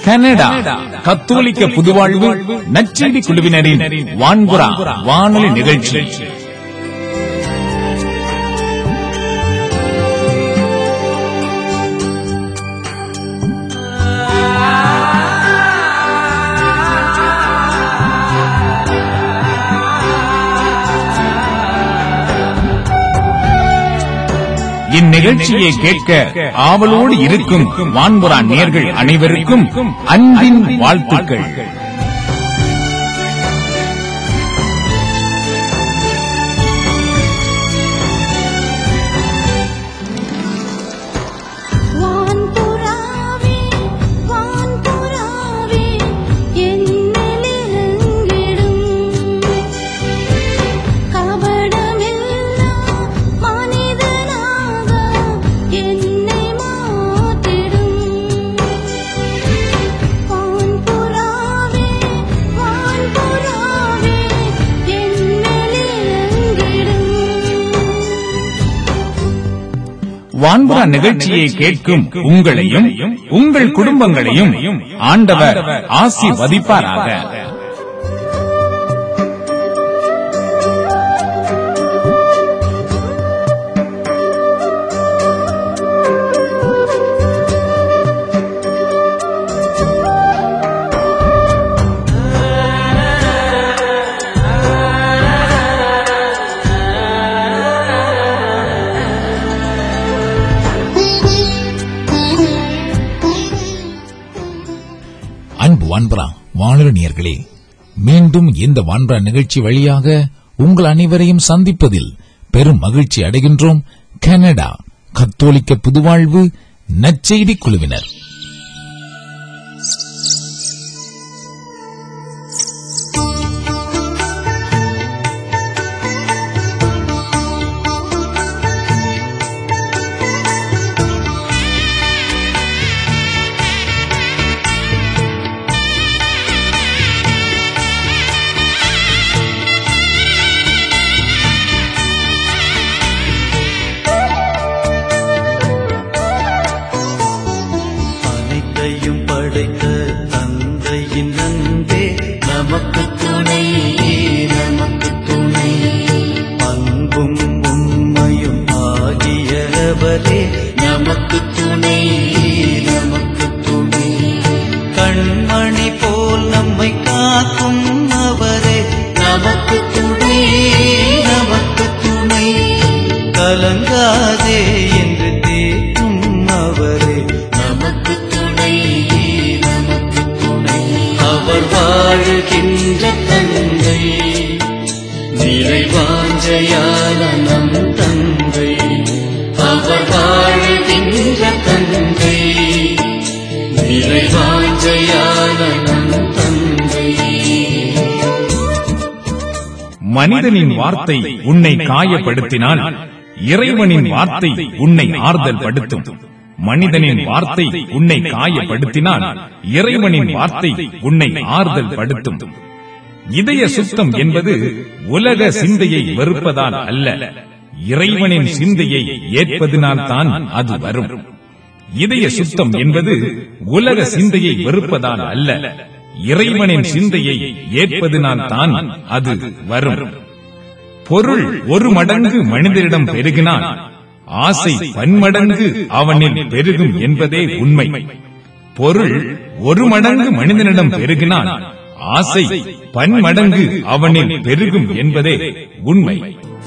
Canada கத்தோலிக்க புதுவாழ்வு நச்செடி குழுவினரின் வான்புறா வானொலி நிகழ்ச்சி இந்நிகழ்ச்சியை கேட்க ஆவலோடு இருக்கும் வான்புறா நேர்கள் அனைவருக்கும் அன்பின் வாழ்த்துக்கள் வான்புறாவே வான்புறாவே என்னிலெங்கிடும் கபடமில்லா மனிதனாக என்னை மாற்றிடும் வான்புறாவே வான்புறாவே என்னிலெங்கிடும் வான்புறா நிகழ்ச்சியை கேட்கும் உங்களையும் உங்கள் குடும்பங்களையும் ஆண்டவர் ஆசீர்வதிப்பாராக அன்பு வான்பரா வானொலி நேயர்களே மீண்டும் இந்த வான்பரா நிகழ்ச்சி வழியாக உங்கள் அனைவரையும் சந்திப்பதில் பெரும் மகிழ்ச்சி அடைகின்றோம் கனடா கத்தோலிக்க புதுவாழ்வு நற்செய்தி குழுவினர் அனைத்தையும் படைத்த தந்தையின் அன்பே நமக்கு துணை நமக்கு துணை அன்பும் உண்மையும் ஆகியவரே நமக்கு துணை நமக்கு துணை கண்மணி போல் நம்மை காக்கும் அவரே நமக்கு துணை நமக்கு துணை கலங்காதே என்று தேற்றும் அவரே நமக்கு துணை நமக்கு துணை அவர் வாழுகின்ற தந்தை நிறைவாஞ்சையான நம் தந்தை அவர் வாழுகின்ற தந்தை நிறைவாஞ்சையான நம் தந்தை மனிதனின் வார்த்தை உன்னை காயப்படுத்தினால் இறைவனின் வார்த்தை உன்னை ஆறுதல் படுத்தும் மனிதனின் வார்த்தை உன்னை காயப்படுத்தினால் இறைவனின் வார்த்தை உன்னை ஆறுதல் படுத்தும் இதய சுத்தம் என்பது உலக சிந்தையை வெறுப்பதால் அல்ல இறைவனின் சிந்தையை ஏற்பதினால் தான் அது வரும் இதய சுத்தம் என்பது உலக சிந்தையை வெறுப்பதால் அல்ல இறைவனின் சிந்தையை ஏற்பதினால் தான் அது வரும் பொருள் ஒரு மடங்கு மனிதரிடம் பெருகினால் ஆசை பன்மடங்கு அவனில் பெருகும் என்பதே உண்மை பொருள் ஒரு மடங்கு மனிதனிடம் பெருகினால் ஆசை பன்மடங்கு அவனில் பெருகும் என்பதே உண்மை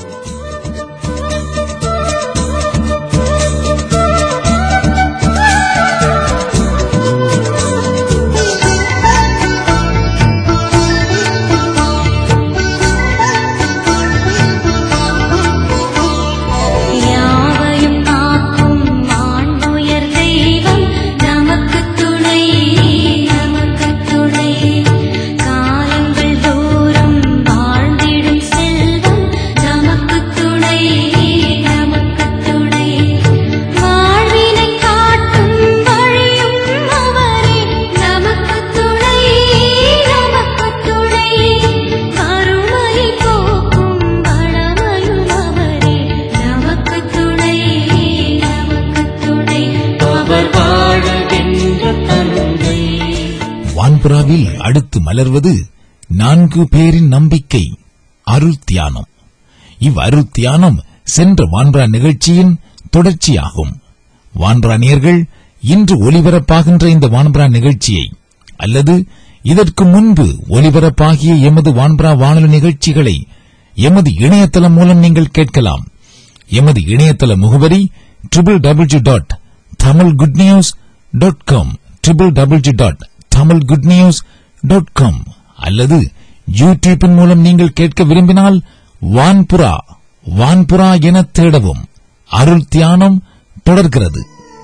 யாவையும் காக்கும் ஆண்டுயர் தெய்வம் நமக்கு துணை நமக்கு துணை காலங்கள் தோறும் வாழ்ந்திடும் செல்வம் வான்புறாவில் அடுத்து மலர்வது நான்கு பேரின் நம்பிக்கை அருள் தியானம் இவ் அருள் தியானம் சென்ற வான்புறா நிகழ்ச்சியின் தொடர்ச்சியாகும் வான்புறானியர்கள் இன்று ஒலிபரப்பாகின்ற இந்த வான்புறா நிகழ்ச்சியை அல்லது இதற்கு முன்பு ஒலிபரப்பாகிய எமது வான்புறா வானொலி நிகழ்ச்சிகளை எமது இணையதளம் மூலம் நீங்கள் கேட்கலாம் எமது இணையதள முகவரி triple W dot Tamil good news dot com triple W dot Tamil good news dot com அல்லது யூடியூப்பின் மூலம் நீங்கள் கேட்க விரும்பினால் வான்புரா வான்புரா என தேடவும் அருள் தியானம் தொடர்கிறது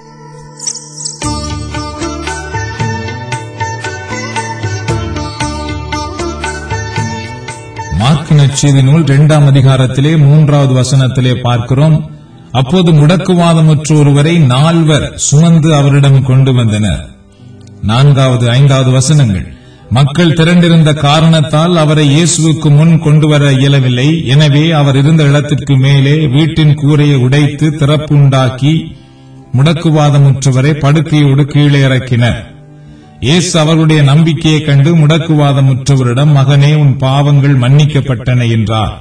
மார்க் நற்செய்தி நூல் இரண்டாம் அதிகாரத்திலே மூன்றாவது வசனத்திலே பார்க்கிறோம் அப்போது முடக்குவாதமுற்ற ஒருவரை நால்வர் சுமந்து அவரிடம் கொண்டு வந்தனர் நான்காவது ஐந்தாவது வசனங்கள் மக்கள் திரண்டிருந்த காரணத்தால் அவரை இயேசுவுக்கு முன் கொண்டு வர இயலவில்லை எனவே அவர் இருந்த இடத்திற்கு மேலே வீட்டின் கூரையை உடைத்து திறப்பு உண்டாக்கி முடக்குவாதமுற்றவரை படுக்கையோடு கீழே இறக்கினர் இயேசு அவர்களுடைய நம்பிக்கையை கண்டு முடக்குவாதமுற்றவரிடம் மகனே உன் பாவங்கள் மன்னிக்கப்பட்டன என்றார்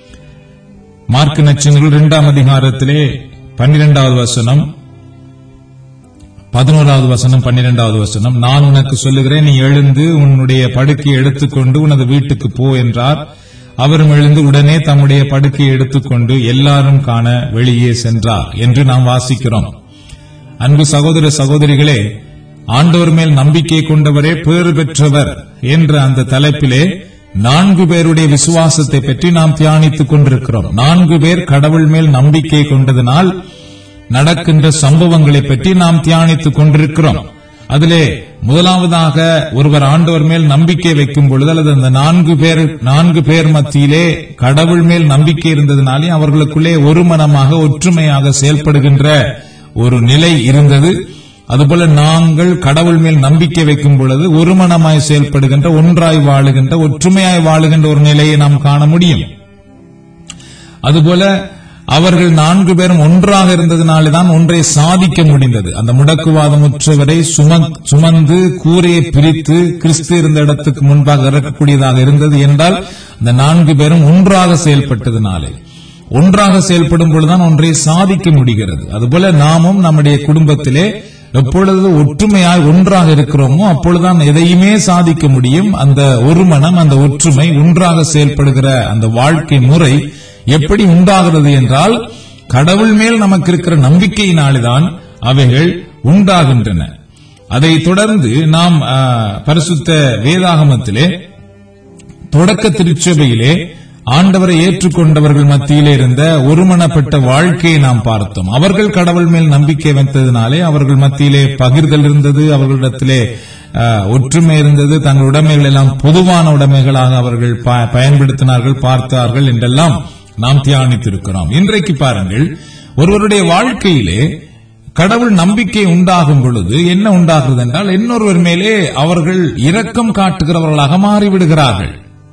மார்க் நச்சினர்கள் இரண்டாம் அதிகாரத்திலே பன்னிரெண்டாவது வசனம் பதினோராவது வசனம் பன்னிரெண்டாவது வசனம் நான் உனக்கு சொல்லுகிறேன் நீ எழுந்து உன்னுடைய படுக்கையை எடுத்துக்கொண்டு உனது வீட்டுக்கு போ என்றார் அவரும் எழுந்து உடனே தம்முடைய படுக்கையை எடுத்துக்கொண்டு எல்லாரும் காண வெளியே சென்றார் என்று நாம் வாசிக்கிறோம் அன்பு சகோதர சகோதரிகளே ஆண்டவர் மேல் நம்பிக்கை கொண்டவரே பேறு பெற்றவர் என்ற அந்த தலைப்பிலே நான்கு பேருடைய விசுவாசத்தை பற்றி நாம் தியானித்துக் கொண்டிருக்கிறோம் நான்கு பேர் கடவுள் மேல் நம்பிக்கை கொண்டதனால் நடக்கின்ற சம்பவங்களை பற்றி நாம் தியானித்துக் கொண்டிருக்கிறோம் அதிலே முதலாவதாக ஒருவர் ஆண்டவர் மேல் நம்பிக்கை வைக்கும் பொழுது அல்லது அந்த நான்கு பேர் நான்கு பேர் மத்தியிலே கடவுள் மேல் நம்பிக்கை இருந்ததினாலே அவர்களுக்குள்ளே ஒரு மனமாக ஒற்றுமையாக செயல்படுகின்ற ஒரு நிலை இருந்தது அதுபோல நாங்கள் கடவுள் மேல் நம்பிக்கை வைக்கும் பொழுது ஒரு மனமாய் செயல்படுகின்ற ஒன்றாய் வாழுகின்ற ஒற்றுமையாய் வாழுகின்ற ஒரு நிலையை நாம் காண முடியும் அதுபோல அவர்கள் நான்கு பேரும் ஒன்றாக இருந்ததினாலே தான் ஒன்றை சாதிக்க முடிந்தது அந்த முடக்குவாதமுற்றவரை சும- சுமந்து கூரையை பிரித்து கிறிஸ்து இருந்த இடத்துக்கு முன்பாக இறக்கக்கூடியதாக இருந்தது என்றால் அந்த நான்கு பேரும் ஒன்றாக செயல்பட்டதினாலே ஒன்றாக செயல்படும் பொழுதுதான் ஒன்றை சாதிக்க முடிகிறது அதுபோல நாமும் நம்முடைய குடும்பத்திலே எப்பொழுது ஒற்றுமையாய் ஒன்றாக இருக்கிறோமோ அப்பொழுதுதான் எதையுமே சாதிக்க முடியும் அந்த ஒரு மனம் அந்த ஒற்றுமை ஒன்றாக செயல்படுகிற அந்த வாழ்க்கை முறை எப்படி உண்டாகிறது என்றால் கடவுள் மேல் நமக்கு இருக்கிற நம்பிக்கையினால்தான் அவைகள் உண்டாகின்றன அதை தொடர்ந்து நாம் ஆ, பரிசுத்த வேதாகமத்திலே தொடக்க திருச்சபையிலே ஆண்டவரை ஏற்றுக்கொண்டவர்கள் மத்தியிலே இருந்த ஒருமனப்பட்ட வாழ்க்கையை நாம் பார்த்தோம் அவர்கள் கடவுள் மேல் நம்பிக்கை வைத்ததினாலே அவர்கள் மத்தியிலே பகிர்தல் இருந்தது அவர்களிடத்திலே அஹ், ஒற்றுமை இருந்தது தங்கள் உடைமைகள் எல்லாம் பொதுவான உடைமைகளாக அவர்கள் ப- பயன்படுத்தினார்கள் பார்த்தார்கள் என்றெல்லாம் நாம் தியானித்திருக்கிறோம் இன்றைக்கு பாருங்கள் ஒருவருடைய வாழ்க்கையிலே கடவுள் நம்பிக்கை உண்டாகும் பொழுது என்ன உண்டாகிறது என்றால் இன்னொருவர் மேலே அவர்கள் இரக்கம் காட்டுகிறவர்களாக மாறிவிடுகிறார்கள்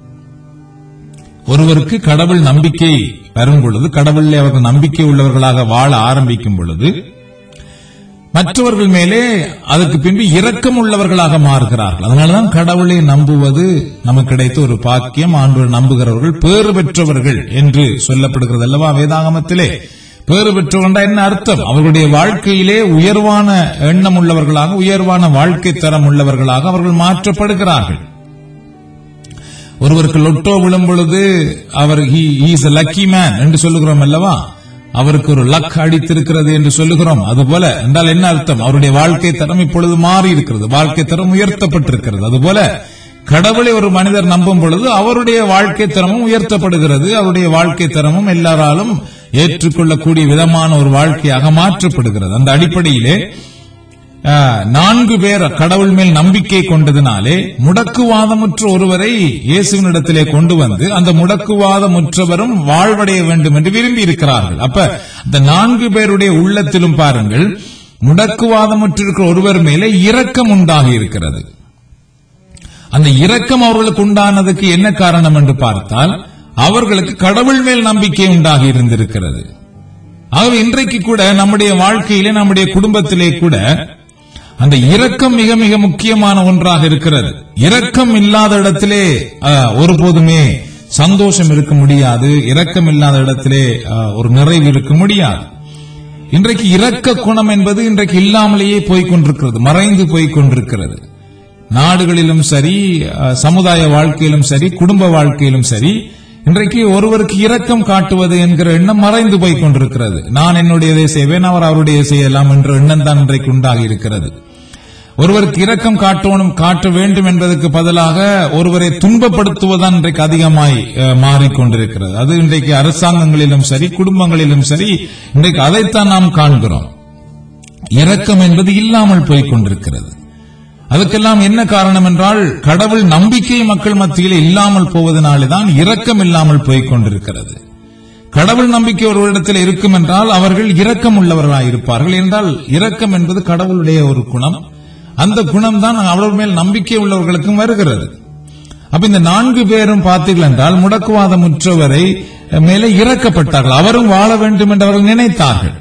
ஒருவருக்கு கடவுள் நம்பிக்கை வரும் பொழுது கடவுளில் அவர்கள் நம்பிக்கை உள்ளவர்களாக வாழ ஆரம்பிக்கும் பொழுது மற்றவர்கள் மேலே அதற்கு பின்பு இரக்கம் உள்ளவர்களாக மாறுகிறார்கள் அதனாலதான் கடவுளை நம்புவது நமக்கு கிடைத்த ஒரு பாக்கியம் ஆண்டவர் நம்புகிறவர்கள் பேறு பெற்றவர்கள் என்று சொல்லப்படுகிறது அல்லவா வேதாகமத்திலே பேறு பெற்றவர்கள் என்ன அர்த்தம் அவர்களுடைய வாழ்க்கையிலே உயர்வான எண்ணம் உள்ளவர்களாக உயர்வான வாழ்க்கை தரம் உள்ளவர்களாக அவர்கள் மாற்றப்படுகிறார்கள் ஒருவருக்கு லொட்டோ விழும் பொழுது அவர் இஸ் லக்கி மேன் என்று சொல்லுகிறோம் அல்லவா அவருக்கு ஒரு லக் அடித்திருக்கிறது என்று சொல்லுகிறோம் அதுபோல என்றால் என்ன அர்த்தம் அவருடைய வாழ்க்கை தரம் இப்பொழுது மாறி இருக்கிறது வாழ்க்கை தரம் உயர்த்தப்பட்டிருக்கிறது அதுபோல கடவுளை ஒரு மனிதர் நம்பும் பொழுது அவருடைய வாழ்க்கை தரமும் உயர்த்தப்படுகிறது அவருடைய வாழ்க்கை தரமும் எல்லாராலும் ஏற்றுக்கொள்ளக்கூடிய விதமான ஒரு வாழ்க்கையாக மாற்றப்படுகிறது அந்த அடிப்படையிலே ஆஹ், நான்கு பேர் கடவுள் மேல் நம்பிக்கை கொண்டதினாலே முடக்குவாதமுற்ற ஒருவரை இயேசுவினிடத்திலே கொண்டு வந்து அந்த முடக்குவாதமுற்றவரும் வாழ்வடைய வேண்டும் என்று விரும்பி இருக்கிறார்கள் அப்ப இந்த நான்கு பேருடைய உள்ளத்திலும் பாருங்கள் முடக்குவாதமுற்றிருக்கிற ஒருவர் மேலே இரக்கம் உண்டாகி இருக்கிறது அந்த இரக்கம் அவர்களுக்கு உண்டானதுக்கு என்ன காரணம் என்று பார்த்தால் அவர்களுக்கு கடவுள் மேல் நம்பிக்கை உண்டாகி இருந்திருக்கிறது ஆகவே இன்றைக்கு கூட நம்முடைய வாழ்க்கையிலே நம்முடைய குடும்பத்திலே கூட அந்த இரக்கம் மிக மிக முக்கியமான ஒன்றாக இருக்கிறது இரக்கம் இல்லாத இடத்திலே அஹ், ஒருபோதுமே சந்தோஷம் இருக்க முடியாது இரக்கம் இல்லாத இடத்திலே அஹ், ஒரு நிறைவு இருக்க முடியாது இன்றைக்கு இரக்க குணம் என்பது இன்றைக்கு இல்லாமலேயே போய்க் கொண்டிருக்கிறது மறைந்து போய்க் கொண்டிருக்கிறது நாடுகளிலும் சரி அஹ், சமுதாய வாழ்க்கையிலும் சரி குடும்ப வாழ்க்கையிலும் சரி இன்றைக்கு ஒருவருக்கு இரக்கம் காட்டுவது என்கிற எண்ணம் மறைந்து போய்க் கொண்டிருக்கிறது நான் என்னுடையதை செய்வேன் அவர் அவருடைய செய்யலாம் என்ற எண்ணம் தான் இன்றைக்கு உண்டாகி இருக்கிறது ஒருவருக்கு இரக்கம் காட்டணும் காட்ட வேண்டும் என்பதற்கு பதிலாக ஒருவரை துன்பப்படுத்துவதுதான் இன்றைக்கு அதிகமாய் அஹ், மாறிக்கொண்டிருக்கிறது அது இன்றைக்கு அரசாங்கங்களிலும் சரி குடும்பங்களிலும் சரி இன்றைக்கு அதைத்தான் நாம் காண்கிறோம் இரக்கம் என்பது இல்லாமல் போய்க் கொண்டிருக்கிறது அதுக்கெல்லாம் என்ன காரணம் என்றால் கடவுள் நம்பிக்கை மக்கள் மத்தியில் இல்லாமல் போவதனாலே தான் இரக்கம் இல்லாமல் போய்க் கொண்டிருக்கிறது கடவுள் நம்பிக்கை ஒருவரிடத்தில் இருக்கும் என்றால் அவர்கள் இரக்கம் உள்ளவர்களாய் இருப்பார்கள் என்றால் இரக்கம் என்பது கடவுளுடைய ஒரு குணம் அந்த குணம் தான் அவர்கள் மேல் நம்பிக்கை உள்ளவர்களுக்கும் வருகிறது அப்ப இந்த நான்கு பேரும் பார்த்தீர்கள் என்றால் முடக்குவாதமுற்றவரை மேலே இறக்கப்பட்டார்கள் அவரும் வாழ வேண்டும் என்று அவர்கள் நினைத்தார்கள்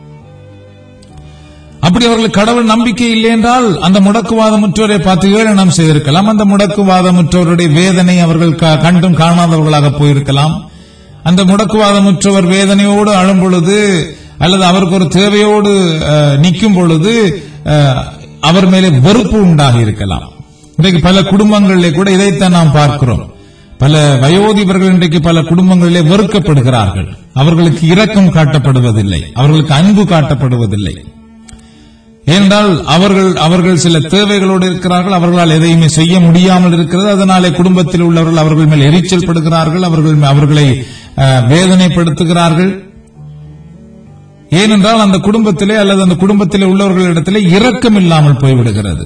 அப்படி அவர்களுக்கு கடவுள் நம்பிக்கை இல்லை என்றால் அந்த முடக்குவாதமுற்றோரை பார்த்து ஏளனம் செய்திருக்கலாம் அந்த முடக்குவாதமுற்றோருடைய வேதனை அவர்கள் க- கண்டும் காணாதவர்களாக போயிருக்கலாம் அந்த முடக்குவாதமுற்றவர் வேதனையோடு அழும் பொழுது அல்லது அவருக்கு ஒரு தேவையோடு அஹ், நிற்கும் பொழுது அஹ், அவர் மேலே வெறுப்பு உண்டாகி இருக்கலாம் இன்றைக்கு பல குடும்பங்களிலே கூட இதைத்தான் நாம் பார்க்கிறோம் பல வயோதிபர்கள் இன்றைக்கு பல குடும்பங்களிலே வெறுக்கப்படுகிறார்கள் அவர்களுக்கு இரக்கம் காட்டப்படுவதில்லை அவர்களுக்கு அன்பு காட்டப்படுவதில்லை ஏனென்றால் அவர்கள் அவர்கள் சில தேவைகளோடு இருக்கிறார்கள் அவர்களால் எதையுமே செய்ய முடியாமல் இருக்கிறது அதனாலே குடும்பத்தில் உள்ளவர்கள் அவர்கள் மேல் எரிச்சல் படுகிறார்கள் அவர்கள் மே- அவர்களை அஹ், வேதனைப்படுத்துகிறார்கள் ஏனென்றால் அந்த குடும்பத்திலே அல்லது அந்த குடும்பத்திலே உள்ளவர்களிடத்திலே இரக்கம் இல்லாமல் போய்விடுகிறது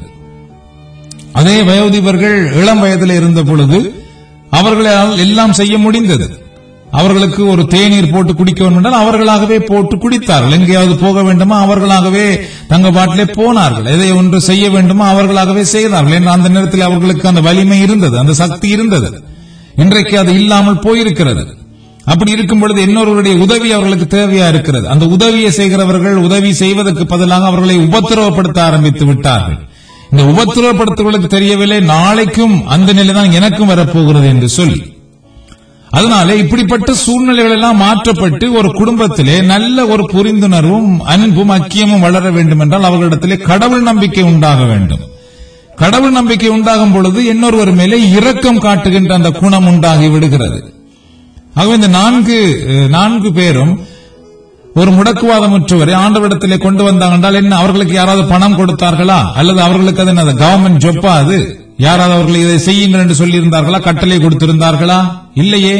அதே வயோதிபர்கள் இளம் வயதில் இருந்த பொழுது அவர்களால் எல்லாம் செய்ய முடிந்தது அவர்களுக்கு ஒரு தேநீர் போட்டு குடிக்க வேண்டும் என்றால் அவர்களாகவே போட்டு குடித்தார்கள் எங்கேயாவது போக வேண்டுமா அவர்களாகவே தங்க பாட்டிலே போனார்கள் எதை ஒன்று செய்ய வேண்டுமா அவர்களாகவே செய்தார்கள் என்று அந்த நேரத்தில் அவர்களுக்கு அந்த வலிமை இருந்தது அந்த சக்தி இருந்தது இன்றைக்கு அது இல்லாமல் போயிருக்கிறது அப்படி இருக்கும் பொழுது இன்னொருவருடைய உதவி அவர்களுக்கு தேவையா இருக்கிறது அந்த உதவியை செய்கிறவர்கள் உதவி செய்வதற்கு பதிலாக அவர்களை உபத்திரவப்படுத்த ஆரம்பித்து விட்டார்கள் இந்த உபத்திரவப்படுத்துவர்களுக்கு தெரியவில்லை நாளைக்கும் அந்த நிலைதான் எனக்கும் வரப்போகிறது என்று சொல்லி அதனால இப்படிப்பட்ட சூழ்நிலைகள் எல்லாம் மாற்றப்பட்டு ஒரு குடும்பத்திலே நல்ல ஒரு புரிந்துணர்வும் அன்பும் அக்கியமும் வளர வேண்டும் என்றால் அவர்களிடத்திலே கடவுள் நம்பிக்கை உண்டாக வேண்டும் கடவுள் நம்பிக்கை உண்டாகும் பொழுது இன்னொருவர் மேலே இரக்கம் காட்டுகின்ற அந்த குணம் உண்டாகி விடுகிறது ஆகவே இந்த நான்கு அஹ், நான்கு பேரும் ஒரு முடக்குவாதமுற்றவரை ஆண்டவரிடத்திலே கொண்டு வந்தாங்க என்றால் என்ன அவர்களுக்கு யாராவது பணம் கொடுத்தார்களா அல்லது அவர்களுக்கு அது என்ன கவர்மெண்ட் ஜொப்பா அது யாராவது அவர்களை இதை செய்யுங்கள் என்று சொல்லியிருந்தார்களா கட்டளை கொடுத்திருந்தார்களா இல்லையே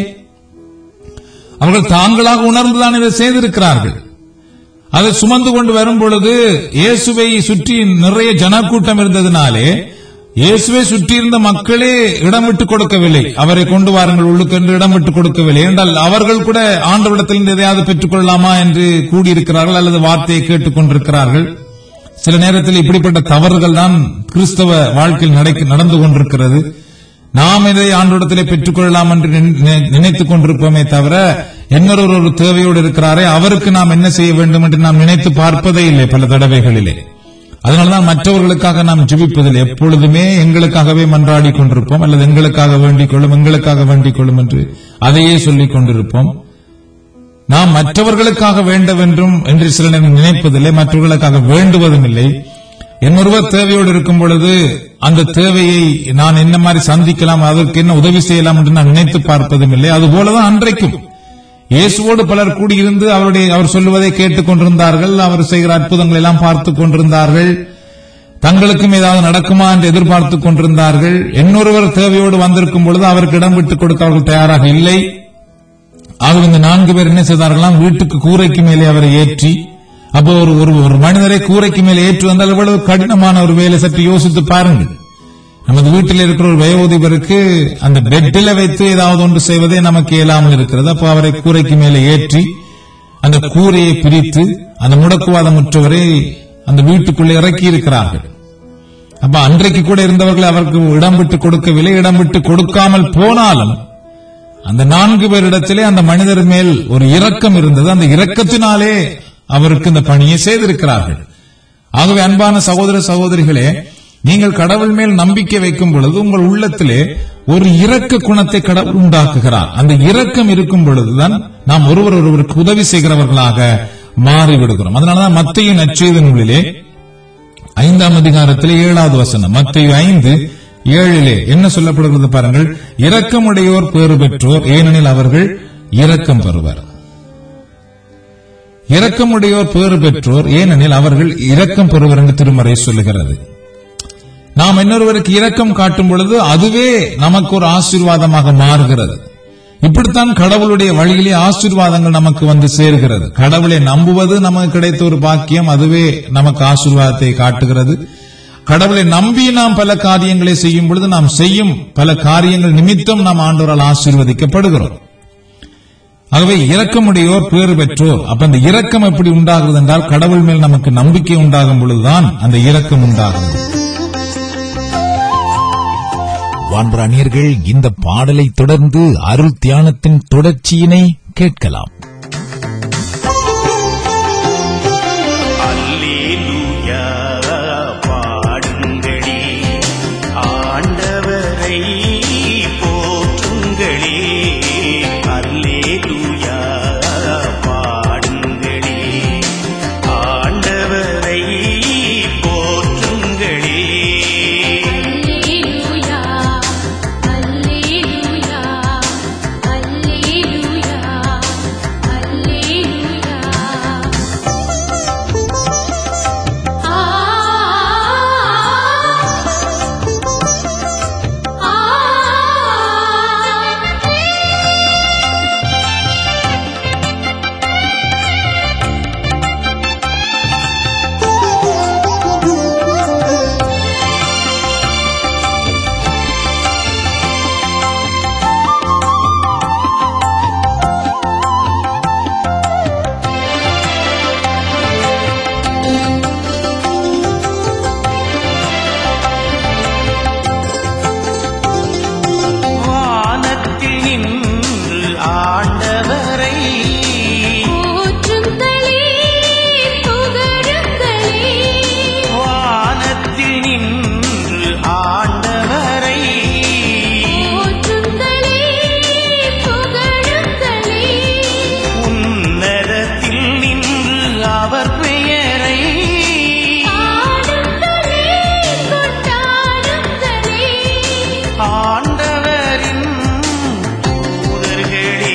அவர்கள் தாங்களாக உணர்ந்துதான் இதை செய்திருக்கிறார்கள் அதை சுமந்து கொண்டு வரும் பொழுது இயேசுவை சுற்றி நிறைய ஜனக்கூட்டம் இருந்ததினாலே இயேசுவை சுற்றி இருந்த மக்களே இடம் விட்டு கொடுக்கவில்லை அவரை கொண்டு வாருங்கள் உள்ளுக்கு என்று இடம் விட்டு கொடுக்கவில்லை என்றால் அவர்கள் கூட ஆண்டவரிடத்திலிருந்து எதையாவது பெற்றுக் கொள்ளலாமா என்று கூடியிருக்கிறார்கள் அல்லது வார்த்தையை கேட்டுக் கொண்டிருக்கிறார்கள் சில நேரத்தில் இப்படிப்பட்ட தவறுகள் தான் கிறிஸ்தவ வாழ்க்கையில் நடக்க- நடந்து கொண்டிருக்கிறது நாம் இதை ஆண்டோடத்திலே பெற்றுக் கொள்ளலாம் என்று நினை- நினை- நினைத்துக் கொண்டிருப்போமே தவிர இன்னொரு ஒரு தேவையோடு இருக்கிறாரே அவருக்கு நாம் என்ன செய்ய வேண்டும் என்று நாம் நினைத்து பார்ப்பதே இல்லை பல தடவைகளிலே அதனால்தான் மற்றவர்களுக்காக நாம் ஜெபிப்பதில்லை எப்பொழுதுமே எங்களுக்காகவே மன்றாடி கொண்டிருப்போம் அல்லது எங்களுக்காக வேண்டிக் கொள்ளும் எங்களுக்காக வேண்டிக் கொள்ளும் என்று அதையே சொல்லிக் கொண்டிருப்போம் நாம் மற்றவர்களுக்காக வேண்ட வேண்டும் என்று சில நேரம் நினைப்பதில்லை மற்றவர்களுக்காக வேண்டுவதும் இல்லை என்னொருவர் தேவையோடு இருக்கும் பொழுது அந்த தேவையை நான் என்ன மாதிரி சந்திக்கலாம் அதற்கு என்ன உதவி செய்யலாம் என்று நான் நினைத்து பார்ப்பதும் இல்லை அதுபோலதான் அன்றைக்கும் இயேசுவோடு பலர் கூடியிருந்து அவருடைய அவர் சொல்லுவதை கேட்டுக் கொண்டிருந்தார்கள் அவர் செய்கிற அற்புதங்களை எல்லாம் பார்த்துக் கொண்டிருந்தார்கள் தங்களுக்கும் ஏதாவது நடக்குமா என்று எதிர்பார்த்துக் கொண்டிருந்தார்கள் இன்னொருவர் தேவையோடு வந்திருக்கும் பொழுது அவருக்கு இடம் விட்டுக் கொடுக்க அவர்கள் தயாராக இல்லை ஆகவே இந்த நான்கு பேர் என்ன செய்தார்களாம் வீட்டுக்கு கூரைக்கு மேலே அவரை ஏற்றி அப்போ ஒரு ஒரு ஒரு மனிதரை கூரைக்கு மேலே ஏற்றி வந்தால் எவ்வளவு கடினமான ஒரு வேலை சற்று யோசித்து பாருங்கள் நமது வீட்டில் இருக்கிற ஒரு வயோதிபருக்கு அந்த பெட்டில வைத்து ஏதாவது ஒன்று செய்வதே நமக்கு இயலாமல் இருக்கிறது அப்போ அவரை கூரைக்கு மேலே ஏற்றி அந்த கூரையை பிரித்து அந்த முடக்குவாதமுற்றவரை அந்த வீட்டுக்குள்ளே இறக்கி இருக்கிறார்கள் அப்ப அன்றைக்கு கூட இருந்தவர்கள் அவருக்கு இடம் விட்டு கொடுக்கவில்லை இடம் விட்டு கொடுக்காமல் போனாலும் அந்த நான்கு பேரிடத்திலே அந்த மனிதர் மேல் ஒரு இரக்கம் இருந்தது அந்த இரக்கத்தினாலே அவருக்கு இந்த பணியை செய்திருக்கிறார்கள் ஆகவே அன்பான சகோதர சகோதரிகளே நீங்கள் கடவுள் மேல் நம்பிக்கை வைக்கும் பொழுது உங்கள் உள்ளத்திலே ஒரு இரக்க குணத்தை கடவுள் உண்டாக்குகிறார் அந்த இரக்கம் இருக்கும் பொழுதுதான் நாம் ஒருவர் ஒருவருக்கு உதவி செய்கிறவர்களாக மாறிவிடுகிறோம் அதனாலதான் மத்திய நற்செய்தி நூலிலே ஐந்தாம் அதிகாரத்திலே ஏழாவது வசனம் மத்திய ஐந்து ஏழிலே என்ன சொல்லப்படுகிறது பாருங்கள் இரக்கமுடையோர் பேறு பெற்றோர் ஏனெனில் அவர்கள் இரக்கம் பெறுவர் இரக்கமுடையோர் பேறு பெற்றோர் ஏனெனில் அவர்கள் இரக்கம் பெறுவர் என்று திருமறை சொல்லுகிறது நாம் இன்னொருவருக்கு இரக்கம் காட்டும் பொழுது அதுவே நமக்கு ஒரு ஆசீர்வாதமாக மாறுகிறது இப்படித்தான் கடவுளுடைய வழியிலே ஆசீர்வாதங்கள் நமக்கு வந்து சேர்கிறது கடவுளை நம்புவது நமக்கு கிடைத்த ஒரு பாக்கியம் அதுவே நமக்கு ஆசீர்வாதத்தை காட்டுகிறது கடவுளை நம்பி நாம் பல காரியங்களை செய்யும் பொழுது நாம் செய்யும் பல காரியங்கள் நிமித்தம் நாம் ஆண்டவரால் ஆசீர்வதிக்கப்படுகிறோம் ஆகவே இரக்கமுடையோர் பேறு பெற்றோர் அப்ப அந்த இரக்கம் எப்படி உண்டாகிறது என்றால் கடவுள் மேல் நமக்கு நம்பிக்கை உண்டாகும் பொழுதுதான் அந்த இரக்கம் உண்டாகிறது வான்பராணியர்கள் இந்த பாடலை தொடர்ந்து அருள் தியானத்தின் தொடர்ச்சியினை கேட்கலாம் அல்லேலூயா பாடுங்களே ஆண்டவரை போற்றுங்களே அல்லேலூயா பாடுங்களே ஆண்டவரை போற்றுங்களே அல்லேலூயா அல்லேலூயா அல்லேலூயா அல்லேலூயா ஆ ஆ வானத்தில் நின்று ஆண்டவரை போற்றுங்களே புகழுங்களே வானத்தில் நின்று ஆண்டவரை போற்றுங்களே புகழுங்களே உன்னதத்தில் நின்று அவர் பெயரை பாடுங்களே கொண்டாடுங்களே ஆண்டவரின் தூதர்களே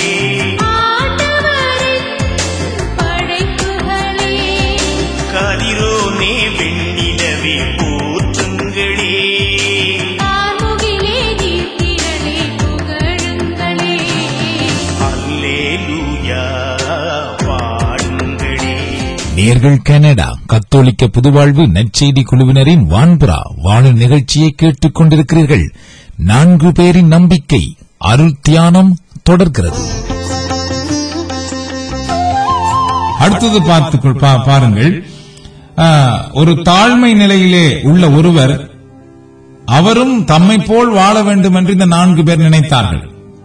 ஆண்டவரின் படைப்புகளே கதிரோனே வெண்ணிலவே போற்றுங்களே ஆமுகிலே நீர்த்திரளே புகழுங்களே அல்லேலூயா பாடுங்களே நேர்கள் கனடா கத்தோலிக்க புதுவாழ்வு நற்செய்தி குழுவினரின் வான்புறா வானொலி நிகழ்ச்சியை கேட்டுக் கொண்டிருக்கிறீர்கள் நான்கு பேரின் நம்பிக்கை அருள் தியானம் தொடர்கிறது அடுத்தது பார்த்து பா- பாருங்கள் ஆ, ஒரு தாழ்மை நிலையிலே உள்ள ஒருவர் அவரும் தம்மை போல் வாழ வேண்டும் என்று இந்த நான்கு பேர் நினைத்தார்கள்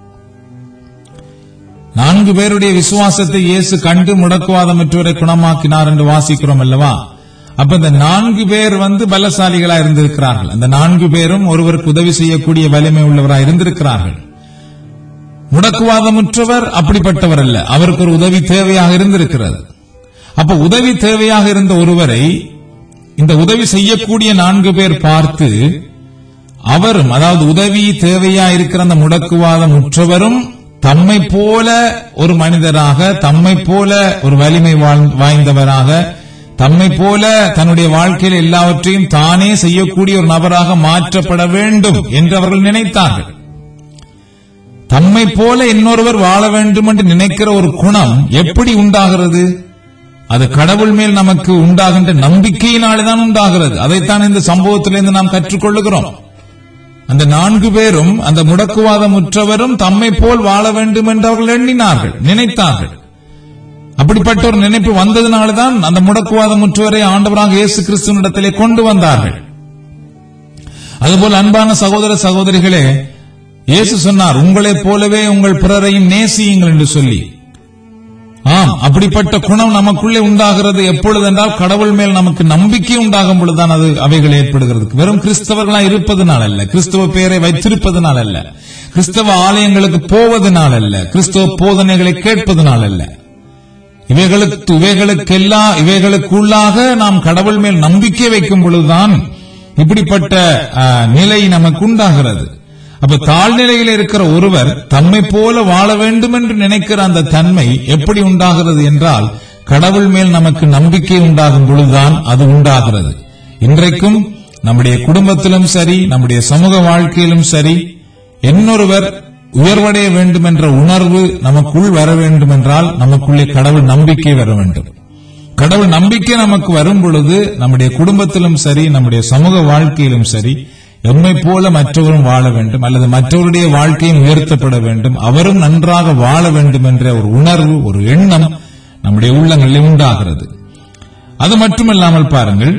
நான்கு பேருடைய விசுவாசத்தை இயேசு கண்டு முடக்குவாதமற்றவரை குணமாக்கினார் என்று வாசிக்கிறோம் அல்லவா அப்ப இந்த நான்கு பேர் வந்து பலசாலிகளா இருந்திருக்கிறார்கள் அந்த நான்கு பேரும் ஒருவருக்கு உதவி செய்யக்கூடிய வலிமை உள்ளவராக இருந்திருக்கிறார்கள் முடக்குவாதமுற்றவர் அப்படிப்பட்டவர் அல்ல அவருக்கு ஒரு உதவி தேவையாக இருந்திருக்கிறது அப்ப உதவி தேவையாக இருந்த ஒருவரை இந்த உதவி செய்யக்கூடிய நான்கு பேர் பார்த்து அவரும் அதாவது உதவி தேவையா இருக்கிற அந்த முடக்குவாதம் உற்றவரும் தம்மை போல ஒரு மனிதராக தம்மை போல ஒரு வலிமை வாழ்- வாய்ந்தவராக தம்மை போல தன்னுடைய வாழ்க்கையில் எல்லாவற்றையும் தானே செய்யக்கூடிய ஒரு நபராக மாற்றப்பட வேண்டும் என்று அவர்கள் நினைத்தார்கள் தம்மை போல இன்னொருவர் வாழ வேண்டும் என்று நினைக்கிற ஒரு குணம் எப்படி உண்டாகிறது அது கடவுள் மேல் நமக்கு உண்டாகின்ற நம்பிக்கையினால்தான் உண்டாகிறது அதைத்தான் இந்த சம்பவத்திலிருந்து நாம் கற்றுக்கொள்ளுகிறோம் அந்த நான்கு பேரும் அந்த முடக்குவாதம் உற்றவரும் தம்மை போல் வாழ வேண்டும் என்று அவர்கள் எண்ணினார்கள் நினைத்தார்கள் அப்படிப்பட்ட ஒரு நினைப்பு வந்ததினால்தான் அந்த முடக்குவாதம் உற்றவரை ஆண்டவராக இயேசு கிறிஸ்துவனிடத்திலே கொண்டு வந்தார்கள் அதுபோல் அன்பான சகோதர சகோதரிகளே இயேசு சொன்னார் உங்களைப் போலவே உங்கள் பிறரையும் நேசியுங்கள் என்று சொல்லி ஆம் அப்படிப்பட்ட குணம் நமக்குள்ளே உண்டாகிறது எப்பொழுது என்றால் கடவுள் மேல் நமக்கு நம்பிக்கை உண்டாகும் பொழுதுதான் அது அவைகள் ஏற்படுகிறது வெறும் கிறிஸ்தவர்களா இருப்பதனால் அல்ல கிறிஸ்தவ பெயரை வைத்திருப்பதனால் அல்ல கிறிஸ்தவ ஆலயங்களுக்கு போவதனால் அல்ல கிறிஸ்தவ போதனைகளை கேட்பதனால் அல்ல இவைகளுக்கு இவைகளுக்கெல்லாம் இவைகளுக்குள்ளாக நாம் கடவுள் மேல் நம்பிக்கை வைக்கும் பொழுதுதான் இப்படிப்பட்ட ஆ, நிலை நமக்கு உண்டாகிறது அப்ப தாழ்நிலையில் இருக்கிற ஒருவர் தம்மை போல வாழ வேண்டும் என்று நினைக்கிற அந்த தன்மை எப்படி உண்டாகிறது என்றால் கடவுள் மேல் நமக்கு நம்பிக்கை உண்டாகும் பொழுதுதான் அது உண்டாகிறது இன்றைக்கும் நம்முடைய குடும்பத்திலும் சரி நம்முடைய சமூக வாழ்க்கையிலும் சரி இன்னொருவர் உயர்வடைய வேண்டும் என்ற உணர்வு நமக்குள் வர வேண்டும் என்றால் நமக்குள்ளே கடவுள் நம்பிக்கை வர வேண்டும் கடவுள் நம்பிக்கை நமக்கு வரும் பொழுது நம்முடைய குடும்பத்திலும் சரி நம்முடைய சமூக வாழ்க்கையிலும் சரி எம்மை போல மற்றவரும் வாழ வேண்டும் அல்லது மற்றவருடைய வாழ்க்கையும் உயர்த்தப்பட வேண்டும் அவரும் நன்றாக வாழ வேண்டும் என்ற ஒரு உணர்வு ஒரு எண்ணம் நம்முடைய உள்ளங்களில் உண்டாகிறது அது மட்டுமல்லாமல் பாருங்கள்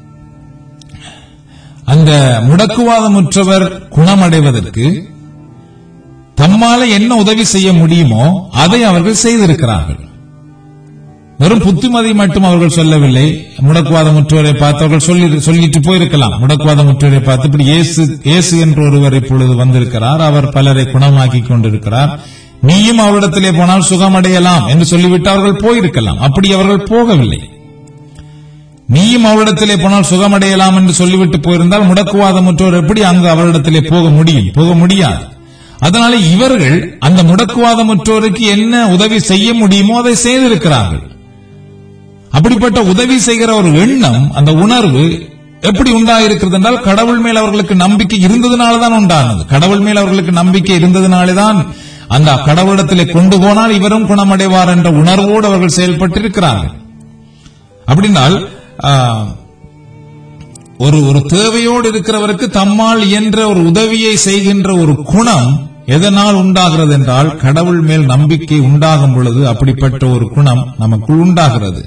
அந்த முடக்குவாதமுற்றவர் குணமடைவதற்கு தம்மால என்ன உதவி செய்ய முடியுமோ அதை அவர்கள் செய்திருக்கிறார்கள் வெறும் புத்திமதி மட்டும் அவர்கள் சொல்லவில்லை முடக்குவாதமுற்றவரை பார்த்து அவர்கள் சொல்லி சொல்லிட்டு போயிருக்கலாம் முடக்குவாதமுற்றவரை பார்த்து இப்படி இயேசு இயேசு என்ற ஒருவர் இப்பொழுது வந்திருக்கிறார் அவர் பலரை குணமாக்கி கொண்டிருக்கிறார் நீயும் அவரிடத்திலே போனால் சுகமடையலாம் என்று சொல்லிவிட்டு அவர்கள் போயிருக்கலாம் அப்படி அவர்கள் போகவில்லை நீயும் அவரிடத்திலே போனால் சுகமடையலாம் என்று சொல்லிவிட்டு போயிருந்தால் முடக்குவாதமுற்றவர் எப்படி அங்கு அவரிடத்திலே போக முடியும் போக முடியாது அதனால இவர்கள் அந்த முடக்குவாதமுற்றோருக்கு என்ன உதவி செய்ய முடியுமோ அதை செய்திருக்கிறார்கள் அப்படிப்பட்ட உதவி செய்கிற ஒரு எண்ணம் அந்த உணர்வு எப்படி உண்டாயிருக்கிறது என்றால் கடவுள் மேல் அவர்களுக்கு நம்பிக்கை இருந்ததுனாலதான் உண்டானது கடவுள் மேல் அவர்களுக்கு நம்பிக்கை இருந்ததுனாலேதான் அந்த கடவுளிடத்திலே கொண்டு போனால் இவரும் குணமடைவார் என்ற உணர்வோடு அவர்கள் செயல்பட்டிருக்கிறார்கள் அப்படின்னால் ஆ, ஒரு ஒரு தேவையோடு இருக்கிறவருக்கு தம்மால் இயன்ற ஒரு உதவியை செய்கின்ற ஒரு குணம் எதனால் உண்டாகிறது என்றால் கடவுள் மேல் நம்பிக்கை உண்டாகும் பொழுது அப்படிப்பட்ட ஒரு குணம் நமக்குள் உண்டாகிறது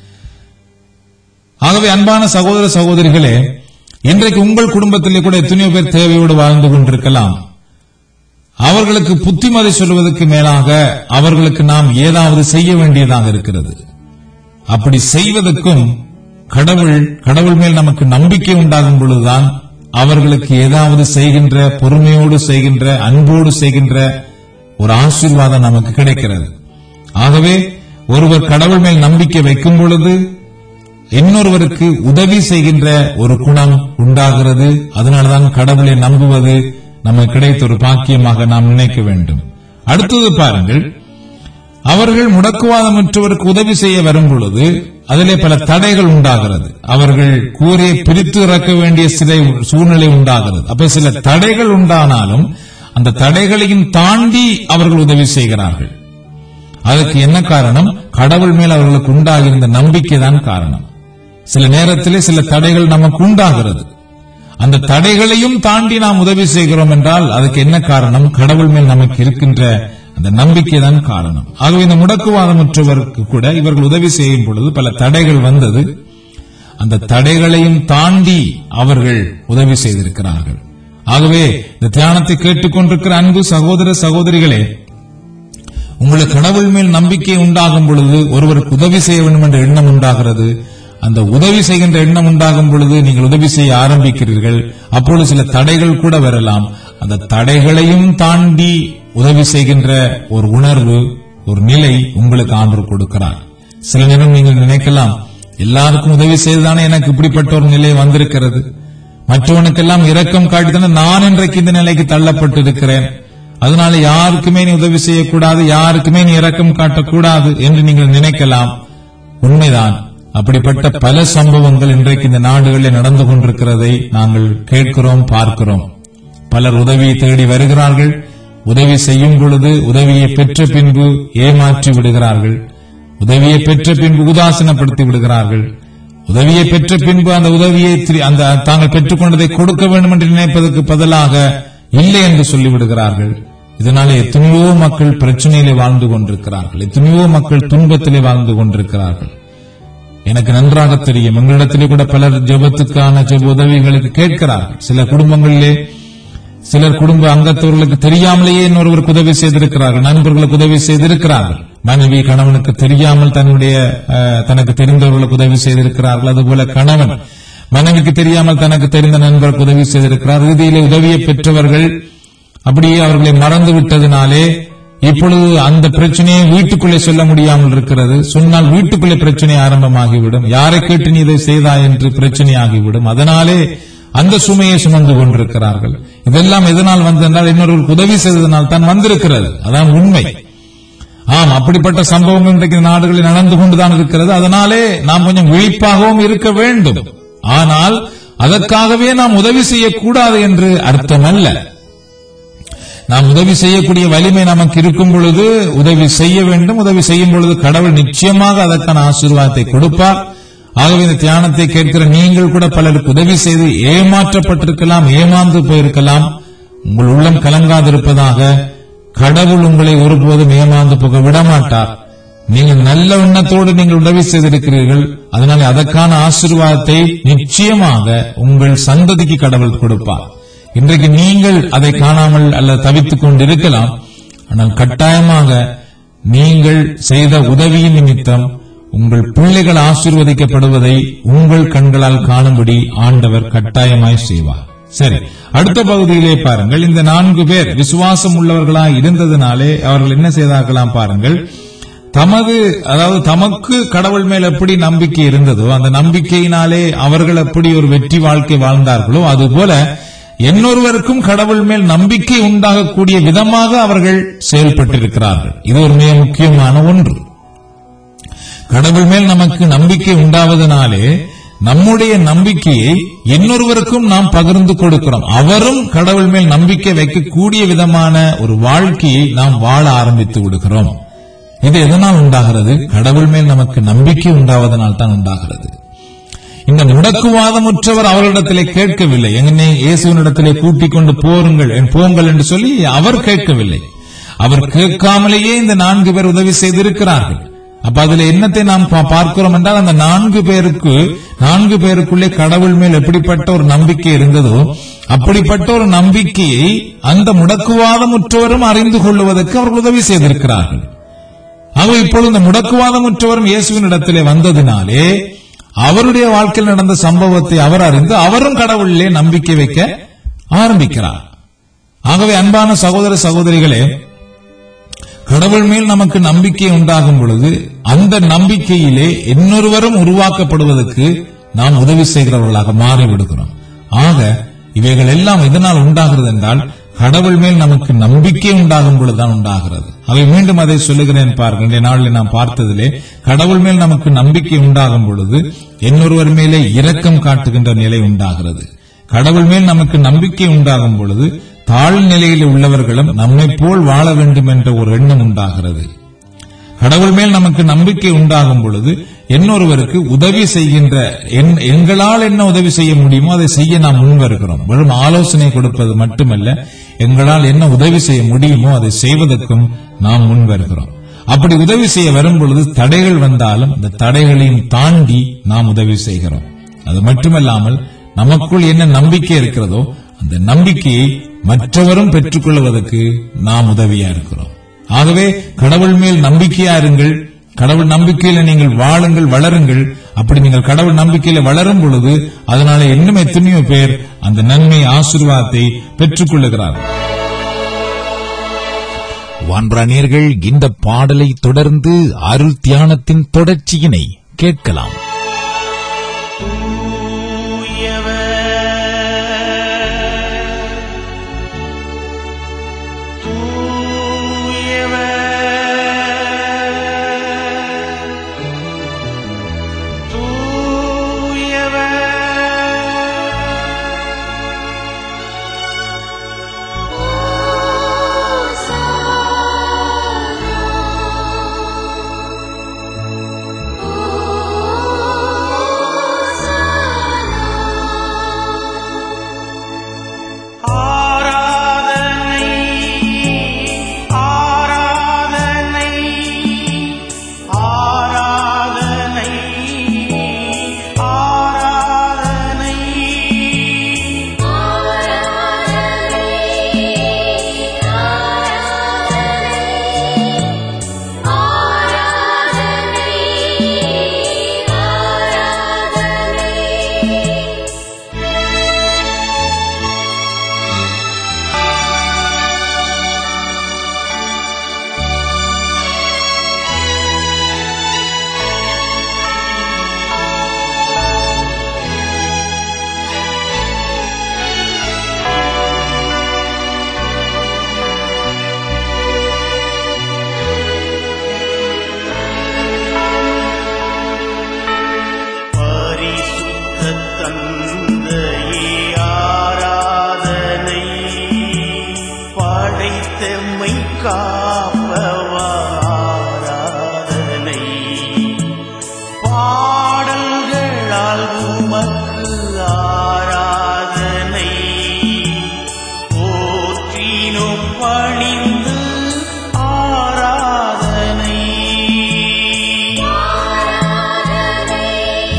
ஆகவே அன்பான சகோதர சகோதரிகளே இன்றைக்கு உங்கள் குடும்பத்திலே கூட எத்தனையோ பேர் தேவையோடு வாழ்ந்து கொண்டிருக்கலாம் அவர்களுக்கு புத்திமதி சொல்வதற்கு மேலாக அவர்களுக்கு நாம் ஏதாவது செய்ய வேண்டியதாக இருக்கிறது அப்படி செய்வதற்கும் கடவுள் கடவுள் மேல் நமக்கு நம்பிக்கை உண்டாகும் பொழுதுதான் அவர்களுக்கு ஏதாவது செய்கின்ற பொறுமையோடு செய்கின்ற அன்போடு செய்கின்ற ஒரு ஆசீர்வாதம் நமக்கு கிடைக்கிறது ஆகவே ஒருவர் கடவுள் மேல் நம்பிக்கை வைக்கும் பொழுது இன்னொருவருக்கு உதவி செய்கின்ற ஒரு குணம் உண்டாகிறது அதனால்தான் கடவுளை நம்புவது நமக்கு கிடைத்த ஒரு பாக்கியமாக நாம் நினைக்க வேண்டும் அடுத்தது பாருங்கள் அவர்கள் முடக்குவாதமற்றவருக்கு உதவி செய்ய வரும் பொழுது அதிலே பல தடைகள் உண்டாகிறது அவர்கள் கூரையை பிரித்து இறக்க வேண்டிய சில சூழ்நிலை உண்டாகிறது அப்ப சில தடைகள் உண்டானாலும் அந்த தடைகளையும் தாண்டி அவர்கள் உதவி செய்கிறார்கள் அதற்கு என்ன காரணம் கடவுள் மேல் அவர்களுக்கு உண்டாகியிருந்த நம்பிக்கை தான் காரணம் சில நேரத்திலே சில தடைகள் நமக்கு உண்டாகிறது அந்த தடைகளையும் தாண்டி நாம் உதவி செய்கிறோம் என்றால் அதுக்கு என்ன காரணம் கடவுள் மேல் நமக்கு இருக்கின்ற அந்த நம்பிக்கை தான் காரணம் ஆகவே இந்த முடக்குவாதமற்றவருக்கு கூட இவர்கள் உதவி செய்யும் பொழுது பல தடைகள் வந்தது அந்த தடைகளையும் தாண்டி அவர்கள் உதவி செய்திருக்கிறார்கள் ஆகவே இந்த தியானத்தை கேட்டுக்கொண்டிருக்கிற அன்பு சகோதர சகோதரிகளே உங்களுக்கு கடவுள் மேல் நம்பிக்கை உண்டாகும் பொழுது ஒருவருக்கு உதவி செய்ய வேண்டும் என்ற எண்ணம் உண்டாகிறது அந்த உதவி செய்கின்ற எண்ணம் உண்டாகும் பொழுது நீங்கள் உதவி செய்ய ஆரம்பிக்கிறீர்கள் அப்பொழுது சில தடைகள் கூட வரலாம் அந்த தடைகளையும் தாண்டி உதவி செய்கின்ற ஒரு உணர்வு ஒரு நிலை உங்களுக்கு ஆண்டவர் கொடுக்கிறார் சில நேரம் நீங்கள் நினைக்கலாம் எல்லாருக்கும் உதவி செய்துதானே எனக்கு இப்படிப்பட்ட ஒரு நிலை வந்திருக்கிறது மற்றவனுக்கெல்லாம் இரக்கம் காட்டித்தானே நான் இன்றைக்கு இந்த நிலைக்கு தள்ளப்பட்டிருக்கிறேன் அதனால யாருக்குமே நீ உதவி செய்யக்கூடாது யாருக்குமே நீ இரக்கம் காட்டக்கூடாது என்று நீங்கள் நினைக்கலாம் உண்மைதான் அப்படிப்பட்ட பல சம்பவங்கள் இன்றைக்கு இந்த நாடுகளில் நடந்து கொண்டிருக்கிறதை நாங்கள் கேட்கிறோம் பார்க்கிறோம் பலர் உதவியை தேடி வருகிறார்கள் உதவி செய்யும் பொழுது உதவியை பெற்ற பின்பு ஏமாற்றி விடுகிறார்கள் உதவியை பெற்ற பின்பு உதாசீனப்படுத்தி விடுகிறார்கள் உதவியை பெற்ற பின்பு அந்த உதவியை திரு- அந்த தாங்கள் பெற்றுக்கொண்டதை கொடுக்க வேண்டும் என்று நினைப்பதற்கு பதிலாக இல்லை என்று சொல்லிவிடுகிறார்கள் இதனால எத்தனையோ மக்கள் பிரச்சனையிலே வாழ்ந்து கொண்டிருக்கிறார்கள் எத்தனையோ மக்கள் துன்பத்திலே வாழ்ந்து கொண்டிருக்கிறார்கள் எனக்கு நன்றாக தெரியும் எங்களிடத்திலே கூட பலர் ஜெபத்துக்கான ஜெப உதவிகளுக்கு கேட்கிறார்கள் சில குடும்பங்களிலே சிலர் குடும்ப அங்கத்தவர்களுக்கு தெரியாமலேயே இன்னொருவருக்கு உதவி செய்திருக்கிறார்கள் நண்பர்களுக்கு உதவி செய்திருக்கிறார்கள் மனைவி கணவனுக்கு தெரியாமல் தன்னுடைய அஹ், தனக்கு தெரிந்தவர்களுக்கு உதவி செய்திருக்கிறார்கள் அதுபோல கணவன் மனைவிக்கு தெரியாமல் தனக்கு தெரிந்த நண்பருக்கு உதவி செய்திருக்கிறார் இறுதியிலே உதவியை பெற்றவர்கள் அப்படியே அவர்களை மறந்து விட்டதினாலே இப்பொழுது அந்த பிரச்சனையை வீட்டுக்குள்ளே சொல்ல முடியாமல் இருக்கிறது சொன்னால் வீட்டுக்குள்ளே பிரச்சனை ஆரம்பமாகிவிடும் யாரை கேட்டு நீ இதை செய்தாய் என்று பிரச்சனை ஆகிவிடும் அதனாலே அந்த சுமையை சுமந்து கொண்டிருக்கிறார்கள் இதெல்லாம் எதனால் வந்தென்றால் இன்னொருவருக்கு உதவி செய்ததனால் தான் வந்திருக்கிறது அதான் உண்மை ஆம் அப்படிப்பட்ட சம்பவங்கள் இன்றைக்கு நாடுகளில் நடந்து கொண்டுதான் இருக்கிறது அதனாலே நாம் கொஞ்சம் விழிப்பாகவும் இருக்க வேண்டும் ஆனால் அதற்காகவே நாம் உதவி செய்யக்கூடாது என்று அர்த்தமல்ல நாம் உதவி செய்யக்கூடிய வலிமை நமக்கு இருக்கும் பொழுது உதவி செய்ய வேண்டும் உதவி செய்யும் பொழுது கடவுள் நிச்சயமாக அதற்கான ஆசீர்வாதத்தை கொடுப்பார் ஆகவே இந்த தியானத்தை கேட்கிற நீங்கள் கூட பலருக்கு உதவி செய்து ஏமாற்றப்பட்டிருக்கலாம் ஏமாந்து போயிருக்கலாம் உங்கள் உள்ளம் கலங்காதிருப்பதாக கடவுள் உங்களை ஒருபோதும் ஏமாந்து போக விடமாட்டார் நீங்கள் நல்ல எண்ணத்தோடு நீங்கள் உதவி செய்திருக்கிறீர்கள் அதனால அதற்கான ஆசீர்வாதத்தை நிச்சயமாக உங்கள் சந்ததிக்கு கடவுள் கொடுப்பார் இன்றைக்கு நீங்கள் அதை காணாமல் அல்ல தவித்துக் கொண்டிருக்கலாம் ஆனால் கட்டாயமாக நீங்கள் செய்த உதவியின் நிமித்தம் உங்கள் பிள்ளைகள் ஆசீர்வதிக்கப்படுவதை உங்கள் கண்களால் காணும்படி ஆண்டவர் கட்டாயமாய் செய்வார் சரி அடுத்த பகுதியிலே பாருங்கள் இந்த நான்கு பேர் விசுவாசம் உள்ளவர்களாய் இருந்ததினாலே அவர்கள் என்ன செய்தார்களாம் பாருங்கள் தமது அதாவது தமக்கு கடவுள் மேல் எப்படி நம்பிக்கை இருந்ததோ அந்த நம்பிக்கையினாலே அவர்கள் எப்படி ஒரு வெற்றி வாழ்க்கை வாழ்ந்தார்களோ அதுபோல இன்னொருவருக்கும் கடவுள் மேல் நம்பிக்கை உண்டாகக்கூடிய விதமாக அவர்கள் செயல்பட்டிருக்கிறார்கள் இது ஒரு மிக முக்கியமான ஒன்று கடவுள் மேல் நமக்கு நம்பிக்கை உண்டாவதனாலே நம்முடைய நம்பிக்கையை இன்னொருவருக்கும் நாம் பகிர்ந்து கொடுக்கிறோம் அவரும் கடவுள் மேல் நம்பிக்கை வைக்கக்கூடிய விதமான ஒரு வாழ்க்கையை நாம் வாழ ஆரம்பித்து விடுகிறோம் இது எதனால் உண்டாகிறது கடவுள் மேல் நமக்கு நம்பிக்கை உண்டாவதனால் தான் உண்டாகிறது இந்த முடக்குவாதமுற்றவர் அவர்களிடத்திலே கேட்கவில்லை என்னை இயேசுவினிடத்திலே கூட்டிக் கொண்டு போருங்கள் என் போங்கள் என்று சொல்லி அவர் கேட்கவில்லை அவர் கேட்காமலேயே இந்த நான்கு பேர் உதவி செய்திருக்கிறார்கள் அப்ப அதுல என்னத்தை நாம் பா- பார்க்கிறோம் என்றால் அந்த நான்கு பேருக்கு நான்கு பேருக்குள்ளே கடவுள் மேல் எப்படிப்பட்ட ஒரு நம்பிக்கை இருந்ததோ அப்படிப்பட்ட ஒரு நம்பிக்கையை அந்த முடக்குவாதமுற்றவரும் அறிந்து கொள்வதற்கு அவர்கள் உதவி செய்திருக்கிறார்கள் ஆக இப்பொழுது இந்த முடக்குவாதமுற்றவரும் இயேசுவின் இடத்திலே வந்ததினாலே அவருடைய வாழ்க்கையில் நடந்த சம்பவத்தை அவர் அறிந்து அவரும் கடவுளிலே நம்பிக்கை வைக்க ஆரம்பிக்கிறார் ஆகவே அன்பான சகோதர சகோதரிகளே கடவுள் மேல் நமக்கு நம்பிக்கை உண்டாகும் பொழுது அந்த நம்பிக்கையிலே இன்னொருவரும் உருவாக்கப்படுவதற்கு நாம் உதவி செய்கிறவர்களாக மாறிவிடுகிறோம் ஆக இவைகள் எல்லாம் எதனால் உண்டாகிறது என்றால் கடவுள் மேல் நமக்கு நம்பிக்கை உண்டாகும் பொழுதுதான் உண்டாகிறது அவை மீண்டும் அதை சொல்லுகிறேன் பாருங்கள் இந்த நாளில் நாம் பார்த்ததிலே கடவுள் மேல் நமக்கு நம்பிக்கை உண்டாகும் பொழுது இன்னொருவர் மேலே இரக்கம் காட்டுகின்ற நிலை உண்டாகிறது கடவுள் மேல் நமக்கு நம்பிக்கை உண்டாகும் பொழுது தாழ்நிலையில் உள்ளவர்களும் நம்மை போல் வாழ வேண்டும் என்ற ஒரு எண்ணம் உண்டாகிறது கடவுள் மேல் நமக்கு நம்பிக்கை உண்டாகும் பொழுது இன்னொருவருக்கு உதவி செய்கின்ற என்- எங்களால் என்ன உதவி செய்ய முடியுமோ அதை செய்ய நாம் முன்வருகிறோம் வெறும் ஆலோசனை கொடுப்பது மட்டுமல்ல எங்களால் என்ன உதவி செய்ய முடியுமோ அதை செய்வதற்கும் நாம் முன்வருகிறோம் அப்படி உதவி செய்ய வரும் பொழுது தடைகள் வந்தாலும் அந்த தடைகளையும் தாண்டி நாம் உதவி செய்கிறோம் அது மட்டுமல்லாமல் நமக்குள் என்ன நம்பிக்கை இருக்கிறதோ அந்த நம்பிக்கையை மற்றவரும் பெற்றுக்கொள்வதற்கு நாம் உதவியா இருக்கிறோம் ஆகவே கடவுள் மேல் நம்பிக்கையா இருங்கள் கடவுள் நம்பிக்கையில நீங்கள் வாழுங்கள் வளருங்கள் அப்படி நீங்கள் கடவுள் நம்பிக்கையில வளரும் பொழுது அதனால இன்னும் எத்தனையோ பேர் அந்த நன்மை ஆசீர்வாதத்தை பெற்றுக் கொள்ளுகிறார்கள் வான்பிராணியர்கள் இந்த பாடலை தொடர்ந்து அருள் தியானத்தின் தொடர்ச்சியினை கேட்கலாம் ஓ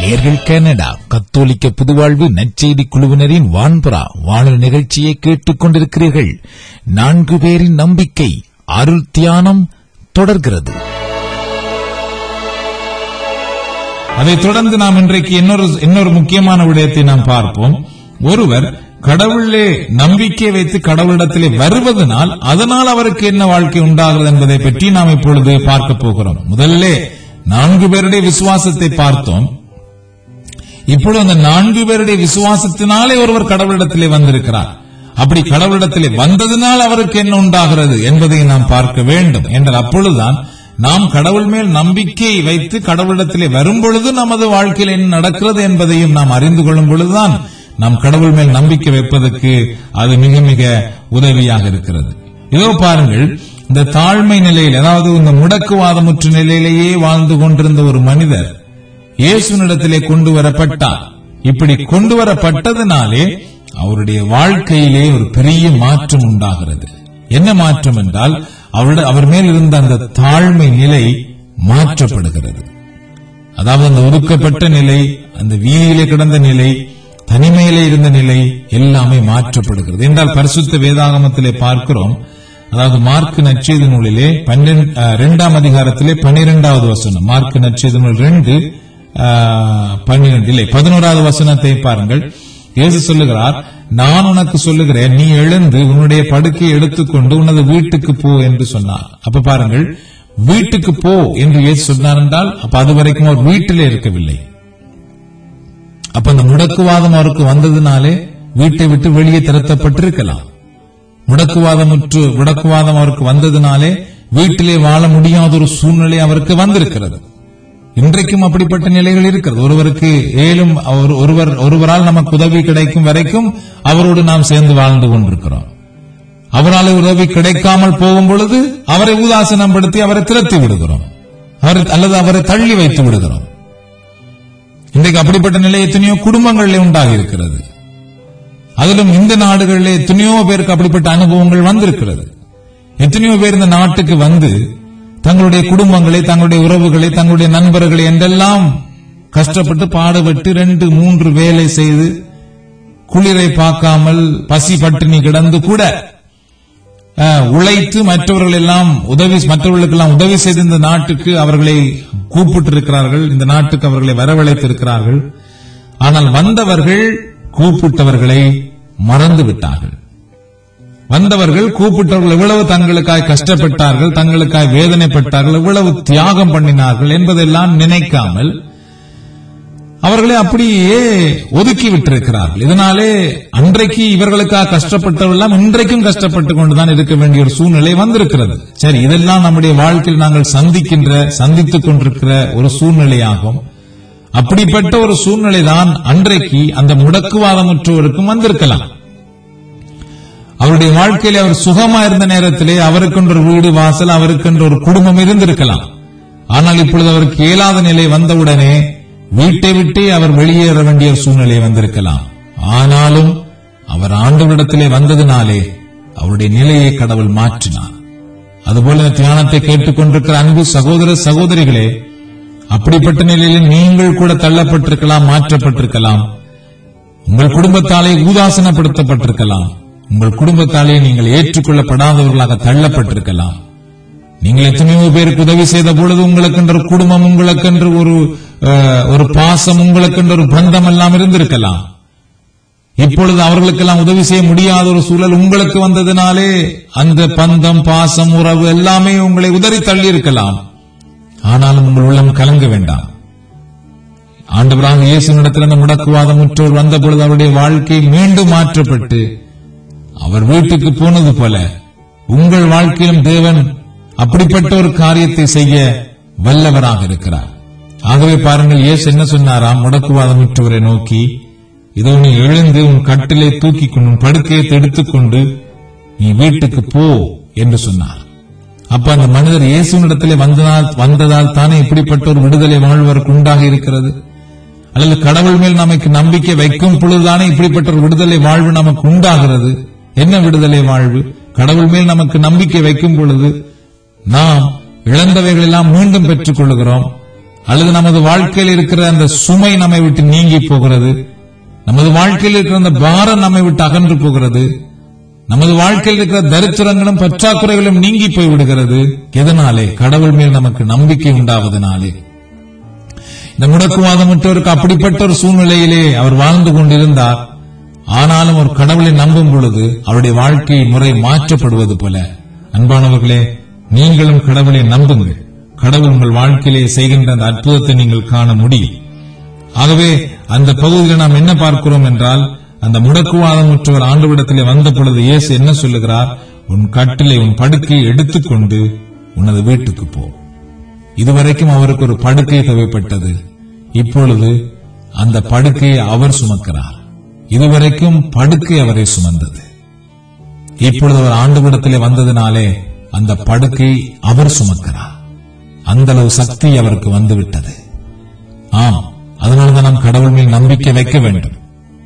நேர்கள் கனடா கத்தோலிக்க புதுவாழ்வு நற்செய்தி குழுவினரின் வான்புறா வானொலி நிகழ்ச்சியை கேட்டுக் கொண்டிருக்கிறீர்கள் நான்கு பேரின் நம்பிக்கை அருள் தியானம் தொடர்கிறது அதைத் தொடர்ந்து நாம் இன்றைக்கு இன்னொரு இன்னொரு முக்கியமான விடயத்தை நாம் பார்ப்போம் ஒருவர் கடவுளே நம்பிக்கை வைத்து கடவுளிடத்திலே வருவதனால் அதனால் அவருக்கு என்ன வாழ்க்கை உண்டாகிறது என்பதை பற்றி நாம் இப்பொழுது பார்க்க போகிறோம் முதல்ல நான்கு பேருடைய விசுவாசத்தை பார்த்தோம் இப்பொழுது அந்த நான்கு பேருடைய விசுவாசத்தினாலே ஒருவர் கடவுளிடத்திலே வந்திருக்கிறார் அப்படி கடவுளிடத்திலே வந்ததினால் அவருக்கு என்ன உண்டாகிறது என்பதை நாம் பார்க்க வேண்டும் என்றால் அப்பொழுதுதான் நாம் கடவுள் மேல் நம்பிக்கை வைத்து கடவுளிடத்திலே வரும் பொழுது நமது வாழ்க்கையில் என்ன நடக்கிறது என்பதையும் நாம் அறிந்து கொள்ளும் பொழுதுதான் நாம் கடவுள் மேல் நம்பிக்கை வைப்பதற்கு அது மிக மிக உதவியாக இருக்கிறது இதோ பாருங்கள் இந்த தாழ்மை நிலையில் அதாவது இந்த முடக்குவாதமுற்ற நிலையிலேயே வாழ்ந்து கொண்டிருந்த ஒரு மனிதர் இயேசுனிடத்திலே கொண்டு வரப்பட்டார் இப்படி கொண்டு வரப்பட்டதினாலே அவருடைய வாழ்க்கையிலே ஒரு பெரிய மாற்றம் உண்டாகிறது என்ன மாற்றம் என்றால் அவருடைய அவர் மேல் இருந்த அந்த தாழ்மை நிலை மாற்றப்படுகிறது அதாவது அந்த ஒதுக்கப்பட்ட நிலை அந்த வீதியிலே கிடந்த நிலை தனிமையிலே இருந்த நிலை எல்லாமே மாற்றப்படுகிறது என்றால் பரிசுத்த வேதாகமத்திலே பார்க்கிறோம் அதாவது மார்க் நற்செய்தி நூலிலே பன்னெண்டு இரண்டாம் அதிகாரத்திலே பன்னிரெண்டாவது வசனம் மார்க் நற்செய்தி நூல் ரெண்டு பன்னிரண்டு இல்லை பதினோராவது வசனத்தை பாருங்கள் இயேசு சொல்லுகிறார் நான் உனக்கு சொல்லுகிறேன் நீ எழுந்து உன்னுடைய படுக்கையை எடுத்துக்கொண்டு உனது வீட்டுக்கு போ என்று சொன்னார் அப்ப பாருங்கள் வீட்டுக்கு போ என்று இயேசு சொன்னார் என்றால் அப்ப அது வரைக்கும் அவர் வீட்டிலே இருக்கவில்லை அப்ப அந்த முடக்குவாதம் அவருக்கு வந்ததினாலே வீட்டை விட்டு வெளியே திரட்டப்பட்டிருக்கலாம் முடக்குவாதமுற்று முடக்குவாதம் அவருக்கு வந்ததினாலே வீட்டிலே வாழ முடியாத ஒரு சூழ்நிலை அவருக்கு வந்திருக்கிறது இன்றைக்கும் அப்படிப்பட்ட நிலைகள் இருக்கிறது ஒருவருக்கு ஏலும் அவர் ஒருவர் ஒருவரால் நமக்கு உதவி கிடைக்கும் வரைக்கும் அவரோடு நாம் சேர்ந்து வாழ்ந்து கொண்டிருக்கிறோம் அவரால் உதவி கிடைக்காமல் போகும் பொழுது அவரை உதாசனப்படுத்தி அவரை திரத்தி விடுகிறோம் அவரை அல்லது அவரை தள்ளி வைத்து விடுகிறோம் இன்றைக்கு அப்படிப்பட்ட நிலை எத்தனையோ குடும்பங்களிலே உண்டாகி இருக்கிறது அதிலும் இந்த நாடுகளிலே எத்தனையோ பேருக்கு அப்படிப்பட்ட அனுபவங்கள் வந்திருக்கிறது எத்தனையோ பேர் இந்த நாட்டுக்கு வந்து தங்களுடைய குடும்பங்களை தங்களுடைய உறவுகளை தங்களுடைய நண்பர்களை என்றெல்லாம் கஷ்டப்பட்டு பாடுபட்டு ரெண்டு மூன்று வேலை செய்து குளிரை பார்க்காமல் பசி பட்டினி கிடந்து கூட அஹ், உழைத்து மற்றவர்கள் எல்லாம் உதவி மற்றவர்களுக்கெல்லாம் உதவி செய்து இந்த நாட்டுக்கு அவர்களை கூப்பிட்டிருக்கிறார்கள் இந்த நாட்டுக்கு அவர்களை வரவழைத்திருக்கிறார்கள் ஆனால் வந்தவர்கள் கூப்பிட்டவர்களை மறந்து விட்டார்கள் வந்தவர்கள் கூப்பிட்டவர்கள் எவ்வளவு தங்களுக்காய் கஷ்டப்பட்டார்கள் தங்களுக்காய் வேதனைப்பட்டார்கள் எவ்வளவு தியாகம் பண்ணினார்கள் என்பதெல்லாம் நினைக்காமல் அவர்களை அப்படியே ஒதுக்கி விட்டிருக்கிறார்கள் இதனாலே அன்றைக்கு இவர்களுக்காக கஷ்டப்பட்டவெல்லாம் இன்றைக்கும் கஷ்டப்பட்டு கொண்டுதான் இருக்க வேண்டிய ஒரு சூழ்நிலை வந்திருக்கிறது சரி இதெல்லாம் நம்முடைய வாழ்க்கையில் நாங்கள் சந்திக்கின்ற சந்தித்துக் கொண்டிருக்கிற ஒரு சூழ்நிலையாகும் அப்படிப்பட்ட ஒரு சூழ்நிலை தான் அன்றைக்கு அந்த முடக்குவாதமுற்றவருக்கும் வந்திருக்கலாம் அவருடைய வாழ்க்கையில அவர் சுகமா இருந்த நேரத்திலே அவருக்கென்று ஒரு வீடு வாசல் அவருக்கென்று ஒரு குடும்பம் இருந்திருக்கலாம் ஆனால் இப்பொழுது அவருக்கு இயலாத நிலை வந்தவுடனே வீட்டை விட்டே அவர் வெளியேற வேண்டிய ஒரு சூழ்நிலை வந்திருக்கலாம் ஆனாலும் அவர் ஆண்டவரிடத்திலே வந்ததினாலே அவருடைய நிலையை கடவுள் மாற்றினார் அதுபோல இந்த தியானத்தை கேட்டுக்கொண்டிருக்கிற அன்பு சகோதர சகோதரிகளே அப்படிப்பட்ட நிலையில் நீங்கள் கூட தள்ளப்பட்டிருக்கலாம் மாற்றப்பட்டிருக்கலாம் உங்கள் குடும்பத்தாலே ஊதாசனப்படுத்தப்பட்டிருக்கலாம் உங்கள் குடும்பத்தாலே நீங்கள் ஏற்றுக்கொள்ளப்படாதவர்களாக தள்ளப்பட்டிருக்கலாம் நீங்கள் எத்தனையோ பேருக்கு உதவி செய்த பொழுது உங்களுக்கென்ற ஒரு குடும்பம் உங்களுக்கென்று ஒரு அஹ், ஒரு பாசம் உங்களுக்கென்ற ஒரு பந்தம் எல்லாம் இருந்திருக்கலாம் இப்பொழுது அவர்களுக்கெல்லாம் உதவி செய்ய முடியாத ஒரு சூழல் உங்களுக்கு வந்ததினாலே அந்த பந்தம் பாசம் உறவு எல்லாமே உங்களை உதறி தள்ளி இருக்கலாம் ஆனாலும் உங்கள் உள்ளம் கலங்க வேண்டாம் ஆண்டவராக இயேசுனிடத்தில் அந்த முடக்குவாதம் முற்றோர் வந்த பொழுது அவருடைய வாழ்க்கை மீண்டும் மாற்றப்பட்டு அவர் வீட்டுக்கு போனது போல உங்கள் வாழ்க்கையிலும் தேவன் அப்படிப்பட்ட ஒரு காரியத்தை செய்ய வல்லவராக இருக்கிறார் ஆகவே பாருங்கள் இயேசு என்ன சொன்னாராம் முடக்குவாதம் முற்றவரை நோக்கி இதோ நீ எழுந்து உன் கட்டிலை தூக்கி கொண்டு உன் படுக்கையை எடுத்துக்கொண்டு நீ வீட்டுக்கு போ என்று சொன்னார் அப்ப அந்த மனிதர் இயேசுனிடத்திலே வந்ததால் வந்ததால் தானே இப்படிப்பட்ட ஒரு விடுதலை வாழ்வருக்கு உண்டாக இருக்கிறது அல்லது கடவுள் மேல் நமக்கு நம்பிக்கை வைக்கும் பொழுதுதானே இப்படிப்பட்ட ஒரு விடுதலை வாழ்வு நமக்கு உண்டாகிறது என்ன விடுதலை வாழ்வு கடவுள் மேல் நமக்கு நம்பிக்கை வைக்கும் பொழுது நாம் இழந்தவைகள் எல்லாம் மீண்டும் பெற்றுக் கொள்கிறோம் அல்லது நமது வாழ்க்கையில் இருக்கிற அந்த சுமை நம்மை விட்டு நீங்கி போகிறது நமது வாழ்க்கையில் இருக்கிற அந்த பாரம் நம்மை விட்டு அகன்று போகிறது நமது வாழ்க்கையில் இருக்கிற தரித்திரங்களும் பற்றாக்குறைகளும் நீங்கி போய் விடுகிறது எதனாலே கடவுள் மேல் நமக்கு நம்பிக்கை உண்டாவதனாலே இந்த முடக்குவாதமற்றவருக்கு அப்படிப்பட்ட ஒரு சூழ்நிலையிலே அவர் வாழ்ந்து கொண்டிருந்தார் ஆனாலும் ஒரு கடவுளை நம்பும் பொழுது அவருடைய வாழ்க்கை முறை மாற்றப்படுவது போல அன்பானவர்களே நீங்களும் கடவுளை நம்புங்கள் கடவுள் உங்கள் வாழ்க்கையிலே செய்கின்ற அந்த அற்புதத்தை நீங்கள் காண முடியும் ஆகவே அந்த பகுதியில் நாம் என்ன பார்க்கிறோம் என்றால் அந்த முடக்குவாதமுற்றவர் ஆண்டவிடத்திலே வந்த பொழுது இயேசு என்ன சொல்லுகிறார் உன் கட்டிலை உன் படுக்கையை எடுத்துக்கொண்டு உனது வீட்டுக்கு போ இதுவரைக்கும் அவருக்கு ஒரு படுக்கை தேவைப்பட்டது இப்பொழுது அந்த படுக்கையை அவர் சுமக்கிறார் இதுவரைக்கும் படுக்கை அவரை சுமந்தது இப்பொழுது அவர் ஆண்டுவிடத்திலே வந்ததினாலே அந்த படுக்கை அவர் சுமக்கிறார் அந்த அளவு சக்தி அவருக்கு வந்துவிட்டது ஆம் அதனால்தான் நாம் கடவுள் மேல் நம்பிக்கை வைக்க வேண்டும்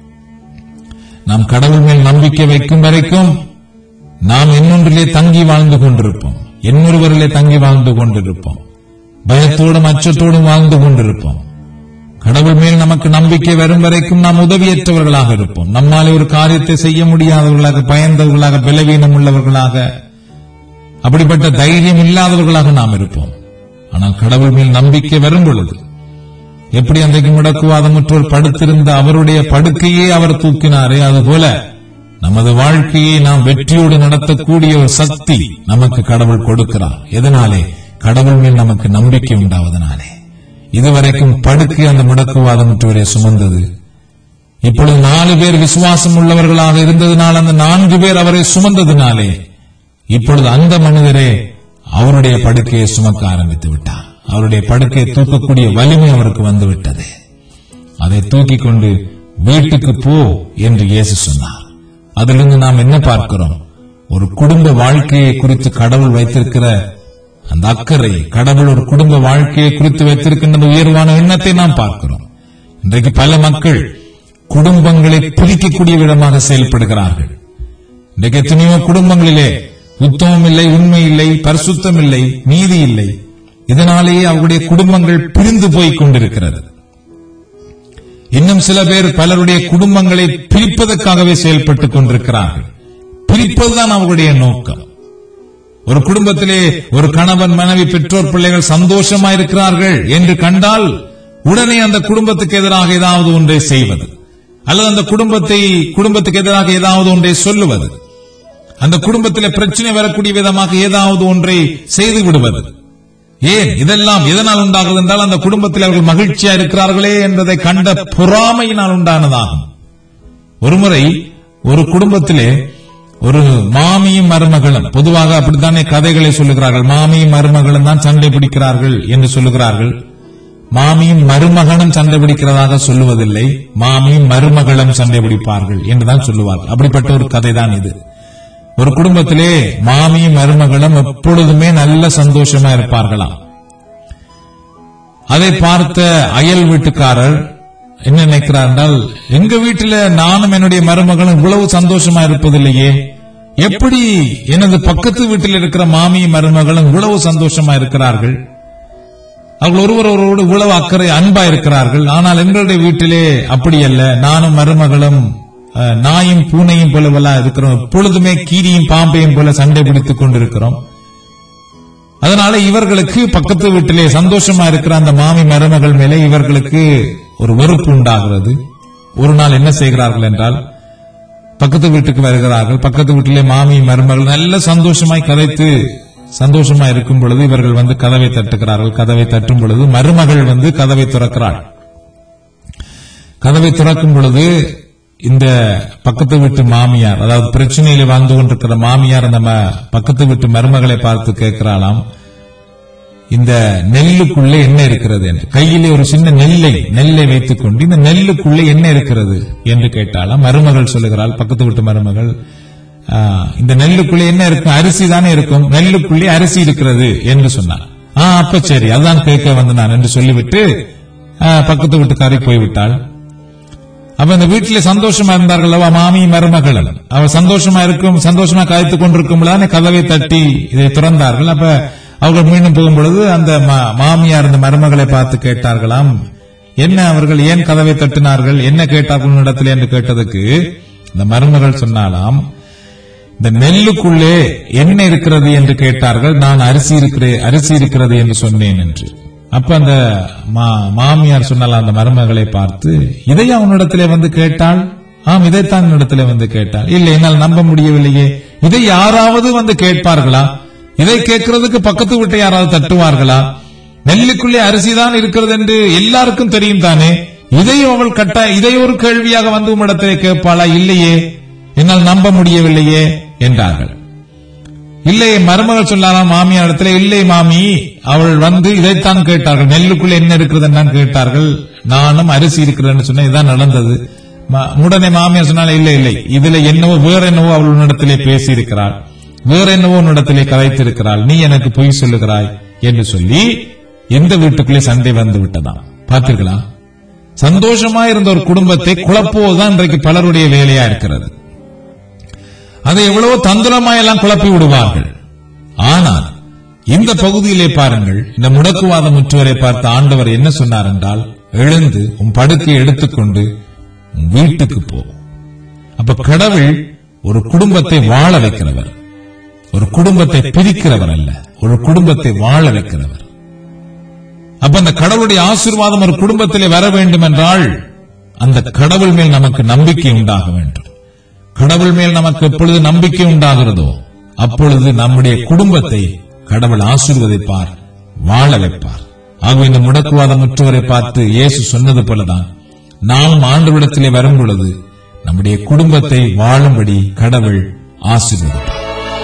நாம் கடவுள் மேல் நம்பிக்கை வைக்கும் வரைக்கும் நாம் இன்னொன்றிலே தங்கி வாழ்ந்து கொண்டிருப்போம் இன்னொருவரிலே தங்கி வாழ்ந்து கொண்டிருப்போம் பயத்தோடும் அச்சத்தோடும் வாழ்ந்து கொண்டிருப்போம் கடவுள் மேல் நமக்கு நம்பிக்கை வரும் வரைக்கும் நாம் உதவியற்றவர்களாக இருப்போம் நம்மாலே ஒரு காரியத்தை செய்ய முடியாதவர்களாக பயந்தவர்களாக பலவீனம் உள்ளவர்களாக அப்படிப்பட்ட தைரியம் இல்லாதவர்களாக நாம் இருப்போம் ஆனால் கடவுள் மேல் நம்பிக்கை வரும் பொழுது எப்படி அன்றைக்கு முடக்குவாதமுற்றோர் படுத்திருந்த அவருடைய படுக்கையே அவர் தூக்கினாரே அதுபோல நமது வாழ்க்கையை நாம் வெற்றியோடு நடத்தக்கூடிய ஒரு சக்தி நமக்கு கடவுள் கொடுக்கிறார் எதனாலே கடவுள் மேல் நமக்கு நம்பிக்கை உண்டாவதனாலே இதுவரைக்கும் படுக்கை அந்த முடக்குவாதமுற்றவரை சுமந்தது இப்பொழுது நாலு பேர் விசுவாசம் உள்ளவர்களாக இருந்ததினால் அந்த நான்கு பேர் அவரை சுமந்ததினாலே இப்பொழுது அந்த மனிதரே அவருடைய படுக்கையை சுமக்க ஆரம்பித்து விட்டார் அவருடைய படுக்கையை தூக்கக்கூடிய வலிமை அவருக்கு வந்துவிட்டது அதை தூக்கிக் கொண்டு வீட்டுக்கு போ என்று இயேசு சொன்னார் அதிலிருந்து நாம் என்ன பார்க்கிறோம் ஒரு குடும்ப வாழ்க்கையை குறித்து கடவுள் வைத்திருக்கிற அந்த அக்கறை கடவுள் ஒரு குடும்ப வாழ்க்கையை குறித்து வைத்திருக்கின்ற அந்த உயர்வான எண்ணத்தை நாம் பார்க்கிறோம் இன்றைக்கு பல மக்கள் குடும்பங்களை பிரிக்கக்கூடிய விதமாக செயல்படுகிறார்கள் இன்றைக்கு எத்தனையோ குடும்பங்களிலே உத்தமம் இல்லை உண்மை இல்லை பரிசுத்தம் இல்லை நீதி இல்லை இதனாலேயே அவருடைய குடும்பங்கள் பிரிந்து போய் கொண்டிருக்கிறது இன்னும் சில பேர் பலருடைய குடும்பங்களை பிரிப்பதற்காகவே செயல்பட்டுக் கொண்டிருக்கிறார்கள் பிரிப்பதுதான் அவர்களுடைய நோக்கம் ஒரு குடும்பத்திலே ஒரு கணவன் மனைவி பெற்றோர் பிள்ளைகள் சந்தோஷமா இருக்கிறார்கள் என்று கண்டால் உடனே அந்த குடும்பத்துக்கு எதிராக ஏதாவது ஒன்றை செய்வது அல்லது அந்த குடும்பத்தை குடும்பத்துக்கு எதிராக ஏதாவது ஒன்றை சொல்லுவது அந்த குடும்பத்திலே பிரச்சனை வரக்கூடிய விதமாக ஏதாவது ஒன்றை செய்து விடுவது ஏன் இதெல்லாம் எதனால் உண்டாகுது என்றால் அந்த குடும்பத்தில் அவர்கள் மகிழ்ச்சியா இருக்கிறார்களே என்பதை கண்ட பொறாமையினால் உண்டானதாகும் ஒருமுறை ஒரு குடும்பத்திலே ஒரு மாமியும் மருமகளும் பொதுவாக அப்படித்தானே கதைகளை சொல்லுகிறார்கள் மாமியும் மருமகளும் தான் சண்டை பிடிக்கிறார்கள் என்று சொல்லுகிறார்கள் மாமியும் மருமகனும் சண்டை பிடிக்கிறதாக சொல்லுவதில்லை மாமியும் மருமகளும் சண்டை பிடிப்பார்கள் என்றுதான் சொல்லுவார்கள் அப்படிப்பட்ட ஒரு கதை தான் இது ஒரு குடும்பத்திலே மாமியும் மருமகளும் எப்பொழுதுமே நல்ல சந்தோஷமா இருப்பார்களாம் அதை பார்த்த அயல் வீட்டுக்காரர் என்ன நினைக்கிறார் என்றால் எங்க வீட்டில நானும் என்னுடைய மருமகளும் இவ்வளவு சந்தோஷமா இருப்பதில்லையே எப்படி எனது பக்கத்து வீட்டில் இருக்கிற மாமியும் மருமகளும் இவ்வளவு சந்தோஷமா இருக்கிறார்கள் அவர்கள் ஒருவர் ஒருவரோடு இவ்வளவு அக்கறை அன்பா இருக்கிறார்கள் ஆனால் எங்களுடைய வீட்டிலே அப்படி அல்ல நானும் மருமகளும் அஹ், நாயும் பூனையும் போலவெல்லாம் இருக்கிறோம் எப்பொழுதுமே கீரியும் பாம்பையும் போல சண்டை பிடித்துக் கொண்டிருக்கிறோம் அதனால இவர்களுக்கு பக்கத்து வீட்டிலே சந்தோஷமா இருக்கிற அந்த மாமி மருமகள் மேலே இவர்களுக்கு ஒரு வெறுப்பு உண்டாகிறது ஒரு நாள் என்ன செய்கிறார்கள் என்றால் பக்கத்து வீட்டுக்கு வருகிறார்கள் பக்கத்து வீட்டிலே மாமி மருமகள் நல்ல சந்தோஷமாய் கதைத்து சந்தோஷமா இருக்கும் பொழுது இவர்கள் வந்து கதவை தட்டுகிறார்கள் கதவை தட்டும் பொழுது மருமகள் வந்து கதவை திறக்கிறாள் கதவை திறக்கும் பொழுது இந்த பக்கத்து வீட்டு மாமியார் அதாவது பிரச்சனையில வாழ்ந்து கொண்டிருக்கிற மாமியார் அந்த ம- பக்கத்து வீட்டு மருமகளை பார்த்து கேட்கிறாளாம் இந்த நெல்லுக்குள்ளே என்ன இருக்கிறது என்று கையிலே ஒரு சின்ன நெல்லை நெல்லை வைத்துக் கொண்டு இந்த நெல்லுக்குள்ளே என்ன இருக்கிறது என்று கேட்டாலாம் மருமகள் சொல்லுகிறாள் பக்கத்து வீட்டு மருமகள் "ஆ, இந்த நெல்லுக்குள்ளே என்ன இருக்கும் அரிசி தானே இருக்கும் நெல்லுக்குள்ளே அரிசி இருக்கிறது என்று சொன்னார் ஆ அப்ப சரி அதான் கேட்க வந்து நான் என்று சொல்லிவிட்டு ஆ, பக்கத்து வீட்டுக்காரி போய்விட்டாள் அப்ப இந்த வீட்டிலே சந்தோஷமா இருந்தார்கள் அல்லவா மாமி மருமகள் அவர் சந்தோஷமா இருக்கும் சந்தோஷமா காய்த்து கொண்டிருக்கும் பொழுது கதவை தட்டி இதை திறந்தார்கள் அப்ப அவர்கள் மீண்டும் போகும் பொழுது அந்த மா- மாமியார் அந்த மருமகளை பார்த்து கேட்டார்களாம் என்ன அவர்கள் ஏன் கதவை தட்டினார்கள் என்ன கேட்டார்கள் இடத்துல என்று கேட்டதுக்கு இந்த மருமகள் சொன்னாலாம் இந்த நெல்லுக்குள்ளே என்ன இருக்கிறது என்று கேட்டார்கள் நான் அரிசி இருக்கிறேன் அரிசி இருக்கிறது என்று சொன்னேன் என்று அப்ப அந்த மா- மாமியார் சொன்னால அந்த மருமகளை பார்த்து இதை அவனிடத்திலே வந்து கேட்டாள் ஆம் இதைத்தான் என்னிடத்திலே வந்து கேட்டாள் இல்லை என்னால் நம்ப முடியவில்லையே இதை யாராவது வந்து கேட்பார்களா இதை கேட்கறதுக்கு பக்கத்து வீட்டை யாராவது தட்டுவார்களா நெல்லுக்குள்ளே அரிசிதான் இருக்கிறது என்று எல்லாருக்கும் தெரியும் தானே இதை அவள் கட்ட இதை ஒரு கேள்வியாக வந்து உம்மிடத்திலே கேட்பாளா இல்லையே என்னால் நம்ப முடியவில்லையே என்றார்கள் இல்லை மருமகள் சொல்லாலாம் மாமியார் இடத்துல இல்லை மாமி அவள் வந்து இதைத்தான் கேட்டார்கள் நெல்லுக்குள்ள என்ன இருக்கிறது தான் கேட்டார்கள் நானும் அரிசி இருக்கிறேன்னு சொன்ன இதுதான் நடந்தது ம- உடனே மாமியார் சொன்னால இல்லை இல்லை இதுல என்னவோ வேற என்னவோ அவள் உன்னிடத்திலே பேசி இருக்கிறாள் வேற என்னவோ உன்னிடத்திலே கதைத்திருக்கிறாள் நீ எனக்கு பொய் சொல்லுகிறாய் என்று சொல்லி எந்த வீட்டுக்குள்ளே சண்டை வந்து விட்டதாம் பார்த்தீர்களா சந்தோஷமா இருந்த ஒரு குடும்பத்தை குழப்புவதுதான் இன்றைக்கு பலருடைய வேலையா இருக்கிறது அதை எவ்வளவு தந்திரமா எல்லாம் குழப்பி விடுவார்கள் ஆனால் இந்த பகுதியிலே பாருங்கள் இந்த முடக்குவாத முற்றுவரை பார்த்த ஆண்டவர் என்ன சொன்னார் என்றால் எழுந்து உன் படுக்கையை எடுத்துக்கொண்டு உன் வீட்டுக்கு போ அப்ப கடவுள் ஒரு குடும்பத்தை வாழ வைக்கிறவர் ஒரு குடும்பத்தை பிரிக்கிறவர் அல்ல ஒரு குடும்பத்தை வாழ வைக்கிறவர் அப்ப அந்த கடவுளுடைய ஆசீர்வாதம் ஒரு குடும்பத்திலே வர வேண்டும் என்றால் அந்த கடவுள் மேல் நமக்கு நம்பிக்கை உண்டாக வேண்டும் கடவுள் மேல் நமக்கு எப்பொழுது நம்பிக்கை உண்டாகிறதோ அப்பொழுது நம்முடைய குடும்பத்தை கடவுள் ஆசீர்வதிப்பார் வாழ வைப்பார் ஆகவே இந்த முடக்குவாத முற்றவரை பார்த்து இயேசு சொன்னது போலதான் நாம் ஆண்டவரிடத்திலே வரும் பொழுது நம்முடைய குடும்பத்தை வாழும்படி கடவுள் ஆசீர்வதிப்பார்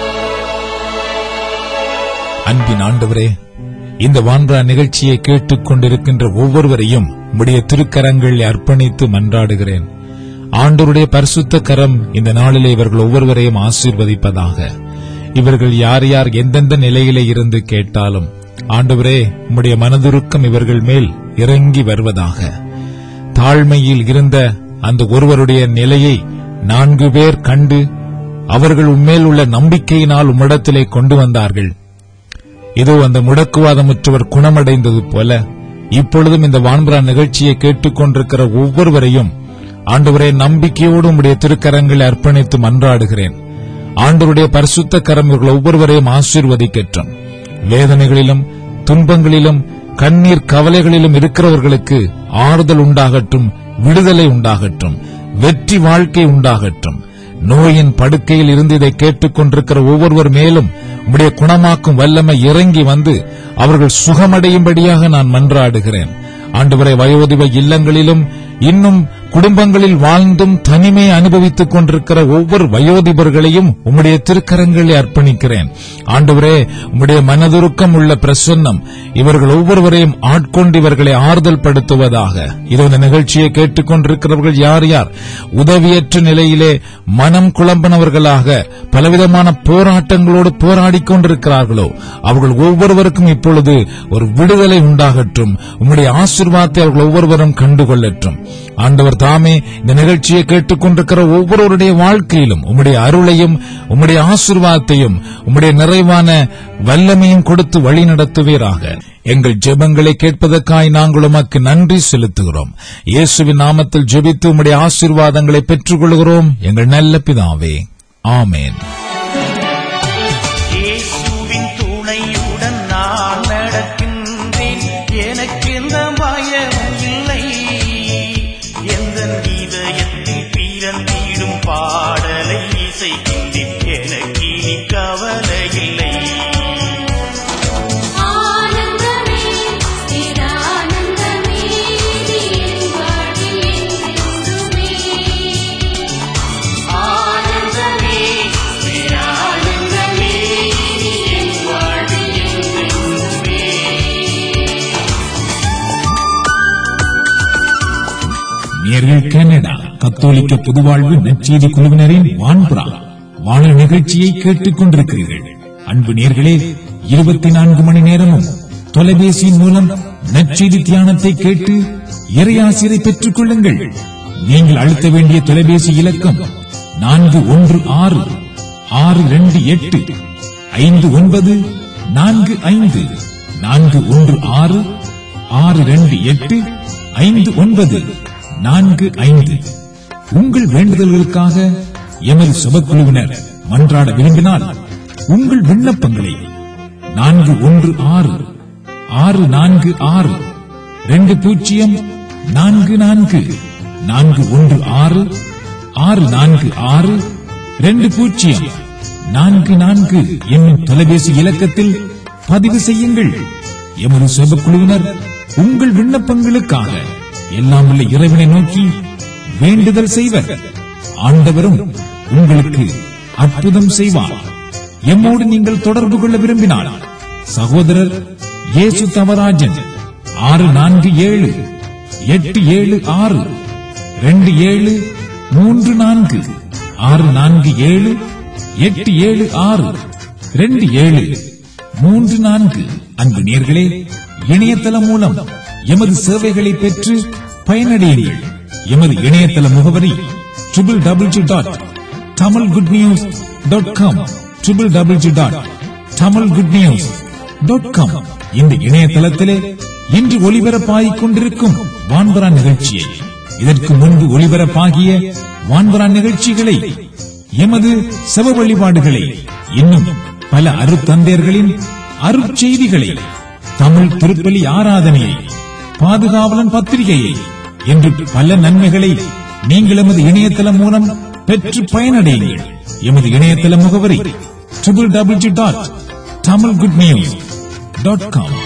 அன்பின் ஆண்டவரே இந்த வான்றா நிகழ்ச்சியை கேட்டுக் கொண்டிருக்கின்ற ஒவ்வொருவரையும் உம்முடைய திருக்கரங்களில் அர்ப்பணித்து மன்றாடுகிறேன் ஆண்டவருடைய பரிசுத்த கரம் இந்த நாளிலே இவர்கள் ஒவ்வொருவரையும் ஆசீர்வதிப்பதாக இவர்கள் யார் யார் எந்தெந்த நிலையிலே இருந்து கேட்டாலும் ஆண்டவரே உம்முடைய மனதுருக்கம் இவர்கள் மேல் இறங்கி வருவதாக தாழ்மையில் இருந்த அந்த ஒருவருடைய நிலையை நான்கு பேர் கண்டு அவர்கள் உம்மேல் உள்ள நம்பிக்கையினால் உம்மிடத்திலே கொண்டு வந்தார்கள் இதோ அந்த முடக்குவாதமுற்றவர் குணமடைந்தது போல இப்பொழுதும் இந்த வான்பரா நிகழ்ச்சியை கேட்டுக்கொண்டிருக்கிற ஒவ்வொருவரையும் ஆண்டவரே நம்பிக்கையோடு உம்முடைய திருக்கரங்களை அர்ப்பணித்து மன்றாடுகிறேன் ஆண்டவருடைய பரிசுத்த கரம் இவர்கள் ஒவ்வொருவரையும் ஆசீர்வதிக்கட்டும் வேதனைகளிலும் துன்பங்களிலும் கண்ணீர் கவலைகளிலும் இருக்கிறவர்களுக்கு ஆறுதல் உண்டாகட்டும் விடுதலை உண்டாகட்டும் வெற்றி வாழ்க்கை உண்டாகட்டும் நோயின் படுக்கையில் இருந்து இதை கேட்டுக்கொண்டிருக்கிற ஒவ்வொருவர் மேலும் உம்முடைய குணமாக்கும் வல்லமை இறங்கி வந்து அவர்கள் சுகமடையும்படியாக நான் மன்றாடுகிறேன் ஆண்டவரை வயோதிப இல்லங்களிலும் இன்னும் குடும்பங்களில் வாழ்ந்தும் தனிமை அனுபவித்துக் கொண்டிருக்கிற ஒவ்வொரு வயோதிபர்களையும் உம்முடைய திருக்கரங்களை அர்ப்பணிக்கிறேன் ஆண்டவரே உம்முடைய மனதுருக்கம் உள்ள பிரசன்னம் இவர்கள் ஒவ்வொருவரையும் ஆட்கொண்டு இவர்களை ஆறுதல் படுத்துவதாக இதோ இந்த நிகழ்ச்சியை கேட்டுக்கொண்டிருக்கிறவர்கள் யார் யார் உதவியற்ற நிலையிலே மனம் குழம்பினவர்களாக பலவிதமான போராட்டங்களோடு போராடிக் கொண்டிருக்கிறார்களோ அவர்கள் ஒவ்வொருவருக்கும் இப்பொழுது ஒரு விடுதலை உண்டாகட்டும் உம்முடைய ஆசீர்வாதத்தை அவர்கள் ஒவ்வொருவரும் கண்டுகொள்ளட்டும் ஆண்டவர் தாமே இந்த நிகழ்ச்சியை கேட்டுக்கொண்டிருக்கிற ஒவ்வொருவருடைய வாழ்க்கையிலும் உம்முடைய அருளையும் உம்முடைய ஆசீர்வாதத்தையும் உம்முடைய நிறைவான வல்லமையும் கொடுத்து வழி நடத்துவீராக எங்கள் ஜெபங்களை கேட்பதற்காய் நாங்கள் உமக்கு நன்றி செலுத்துகிறோம் இயேசுவின் நாமத்தில் ஜெபித்து உம்முடைய ஆசீர்வாதங்களை பெற்றுக்கொள்கிறோம் எங்கள் நல்ல பிதாவே ஆமேன் இயேசுவின் துணையுடன் நான் நடக்கின்றேன் எனக்கு எந்த பயமும் இல்லை எந்த இதயத்தில் பிறந்திடும் பாடலை இசைக்கின்றேன் எனக்கு இனி கவலை இல்லை ஆனந்தமே நிரானந்தமே நீ என் வாழ்வில் என்றென்றுமே ஆனந்தமே பேரானந்தமே இனி என் வாழ்வில் என்றென்றுமே நேர்கள் கனடா கத்தோலிக்க பொதுவாழ்வு நற்செய்தி குழுவினரின் வான்புறா வாழ நிகழ்ச்சியை கேட்டுக் கொண்டிருக்கிறீர்கள் அன்பு நேர்களே இருபத்தி நான்கு மணி நேரமும் தொலைபேசியின் மூலம் நற்செய்தி தியானத்தை கேட்டு இறையாசிரை பெற்றுக் கொள்ளுங்கள் நீங்கள் அழுத்த வேண்டிய தொலைபேசி இலக்கம் நான்கு ஒன்று ஆறு ஆறு இரண்டு எட்டு ஐந்து ஒன்பது நான்கு ஐந்து நான்கு ஒன்று ஆறு ஆறு ரெண்டு எட்டு ஐந்து ஒன்பது நான்கு ஐந்து உங்கள் வேண்டுதல்களுக்காக எமது சுபக்குழுவினர் மன்றாட விரும்பினால் உங்கள் விண்ணப்பங்களை நான்கு ஒன்று ஆறு ஆறு நான்கு ஆறு ரெண்டு பூஜ்ஜியம் நான்கு நான்கு நான்கு ஒன்று ஆறு ஆறு நான்கு ஆறு ரெண்டு பூஜ்ஜியம் நான்கு நான்கு என்னும் தொலைபேசி இலக்கத்தில் பதிவு செய்யுங்கள் எமது சுபக்குழுவினர் உங்கள் விண்ணப்பங்களுக்காக எல்லாம் உள்ள இறைவனை நோக்கி வேண்டுதல் செய்வர் ஆண்டவரும் உங்களுக்கு அற்புதம் செய்வார் எம்மோடு நீங்கள் தொடர்பு கொள்ள விரும்பினால் சகோதரர் இயேசு தவராஜன் ஆறு நான்கு ஏழு எட்டு ஏழு ஆறு ரெண்டு ஏழு மூன்று நான்கு ஆறு நான்கு ஏழு எட்டு ஏழு ஆறு ரெண்டு ஏழு மூன்று நான்கு அன்பு நேர்களே இணையதளம் மூலம் எமது சேவைகளை பெற்று பயனடையுங்கள் எமது இணையதள முகவரி triple double dot Tamil good news dot com triple double dot Tamil good news dot com இந்த இணையதளத்திலே இன்று ஒளிபரப்பாகிக் கொண்டிருக்கும் வான்பரா நிகழ்ச்சியை இதற்கு முன்பு ஒளிபரப்பாகிய வான்பரா நிகழ்ச்சிகளை எமது செவ வழிபாடுகளை இன்னும் பல அருத்தந்தையர்களின் அருட்செய்திகளை தமிழ் திருப்பலி ஆராதனையை பாதுகாவலன் பத்திரிகையை என்று பல நன்மைகளை நீங்கள் எமது இணையதளம் மூலம் பெற்று பயனடையுங்கள் எமது இணையதள முகவரி triple double dot Tamil good news dot com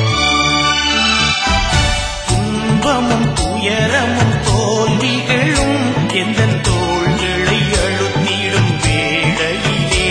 துன்பமும் துயரமும் தோல்விகளும் எந்த தோள்களை அழுத்திடும் வேளையிலே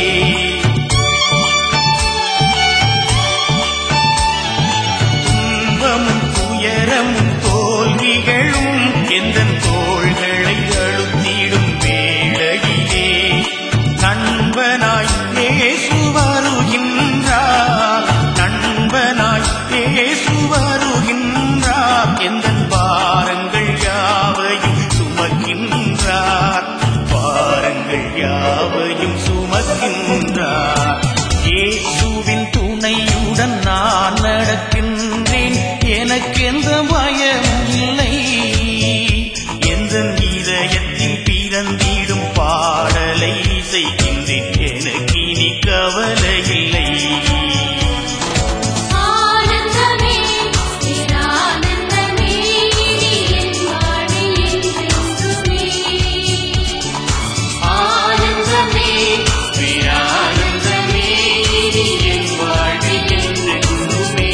துன்பமும் துயரமும் தோல்விகளும் எந்த தோள்களை அழுத்திடும் வேளையிலே நண்பனாய் இயேசு வருகின்றார் நண்பனாய் இயேசு வருகின்றார் எந்த பாரங்கள் யாவையும் சுமக்கின்றார் பாரங்கள் யாவையும் சுமக்கின்றார் இயேசுவின் துணையுடன் நான் நடக்கின்றேன் எனக்கு எந்த பயம் இல்லை எந்த இதயத்தில் பிறந்திடும் பாடலை செய்கின்றேன் எனக்கு இனி கவலை இல்லை ஆனந்தமே பேரானந்தமே நீ என் வாழ்வில் என்றென்றுமே ஆனந்தமே பேரானந்தமே நீ என் வாழ்வில் என்றென்றுமே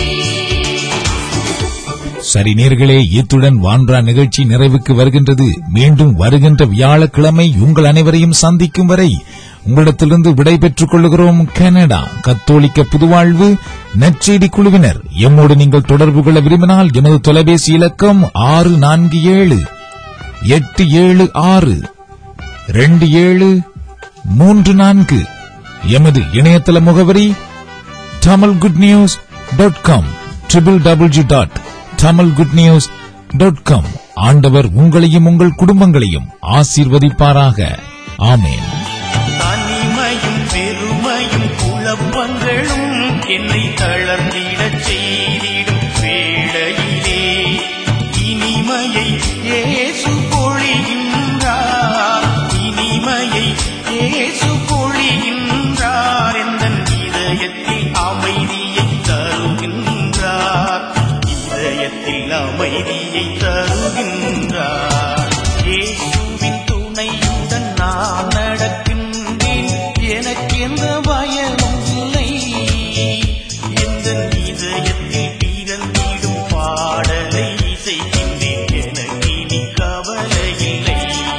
சரி நேர்களே இத்துடன் வான்றா நிகழ்ச்சி நிறைவுக்கு வருகின்றது மீண்டும் வருகின்ற வியாழக்கிழமை உங்கள் அனைவரையும் சந்திக்கும் வரை உங்களிடத்திலிருந்து விடை பெற்றுக் கொள்கிறோம் கனடா கத்தோலிக்க புதுவாழ்வு நற்செய்தி குழுவினர் எம்மோடு நீங்கள் தொடர்பு கொள்ள விரும்பினால் எமது தொலைபேசி இலக்கம் ஆறு நான்கு ஏழு எட்டு ஏழு ஆறு ரெண்டு ஏழு மூன்று நான்கு எமது இணையதள முகவரி Tamil good news dot com triple double G dot Tamil good news dot com ஆண்டவர் உங்களையும் உங்கள் குடும்பங்களையும் ஆசீர்வதிப்பாராக ஆமேன் தனிமையும் பெருமையும் குழப்பங்களும் என்னை தளர்ந்திடச் செய்திடும் வேளையிலே இனிமையை இயேசு பொழிகின்றார் இனிமையை இயேசு பொழிகின்றார் எந்த இதயத்தில் அமைதியை தருகின்றார் இதயத்தில் அமைதியை தருகின்றார் இயேசுவின் துணையுடன் நான் நடக்கின்றேன் எனக்கு எந்த பயமும் இல்லை எந்த இதயத்தில் பிறந்திடும் பாடலை செய்கின்றேன் எனக்கு இனி கவலை இல்லை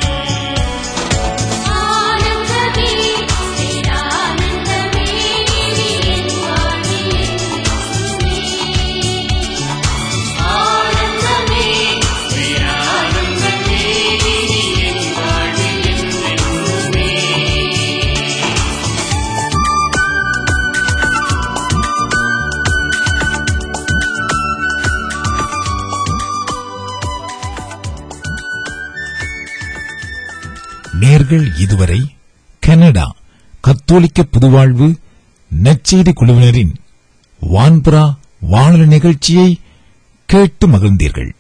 ஆனந்தமே பேரானந்தமே நீ என் வாழ்வில் என்றென்றுமே ஆனந்தமே பேரானந்தமே நீ என் வாழ்வில் என்றென்றுமே நேர்கள் இதுவரை கனடா கத்தோலிக்க புதுவாழ்வு நற்செய்தி குழுவினரின் வான்புறா வானொலி நிகழ்ச்சியை கேட்டு மகிழ்ந்தீர்கள்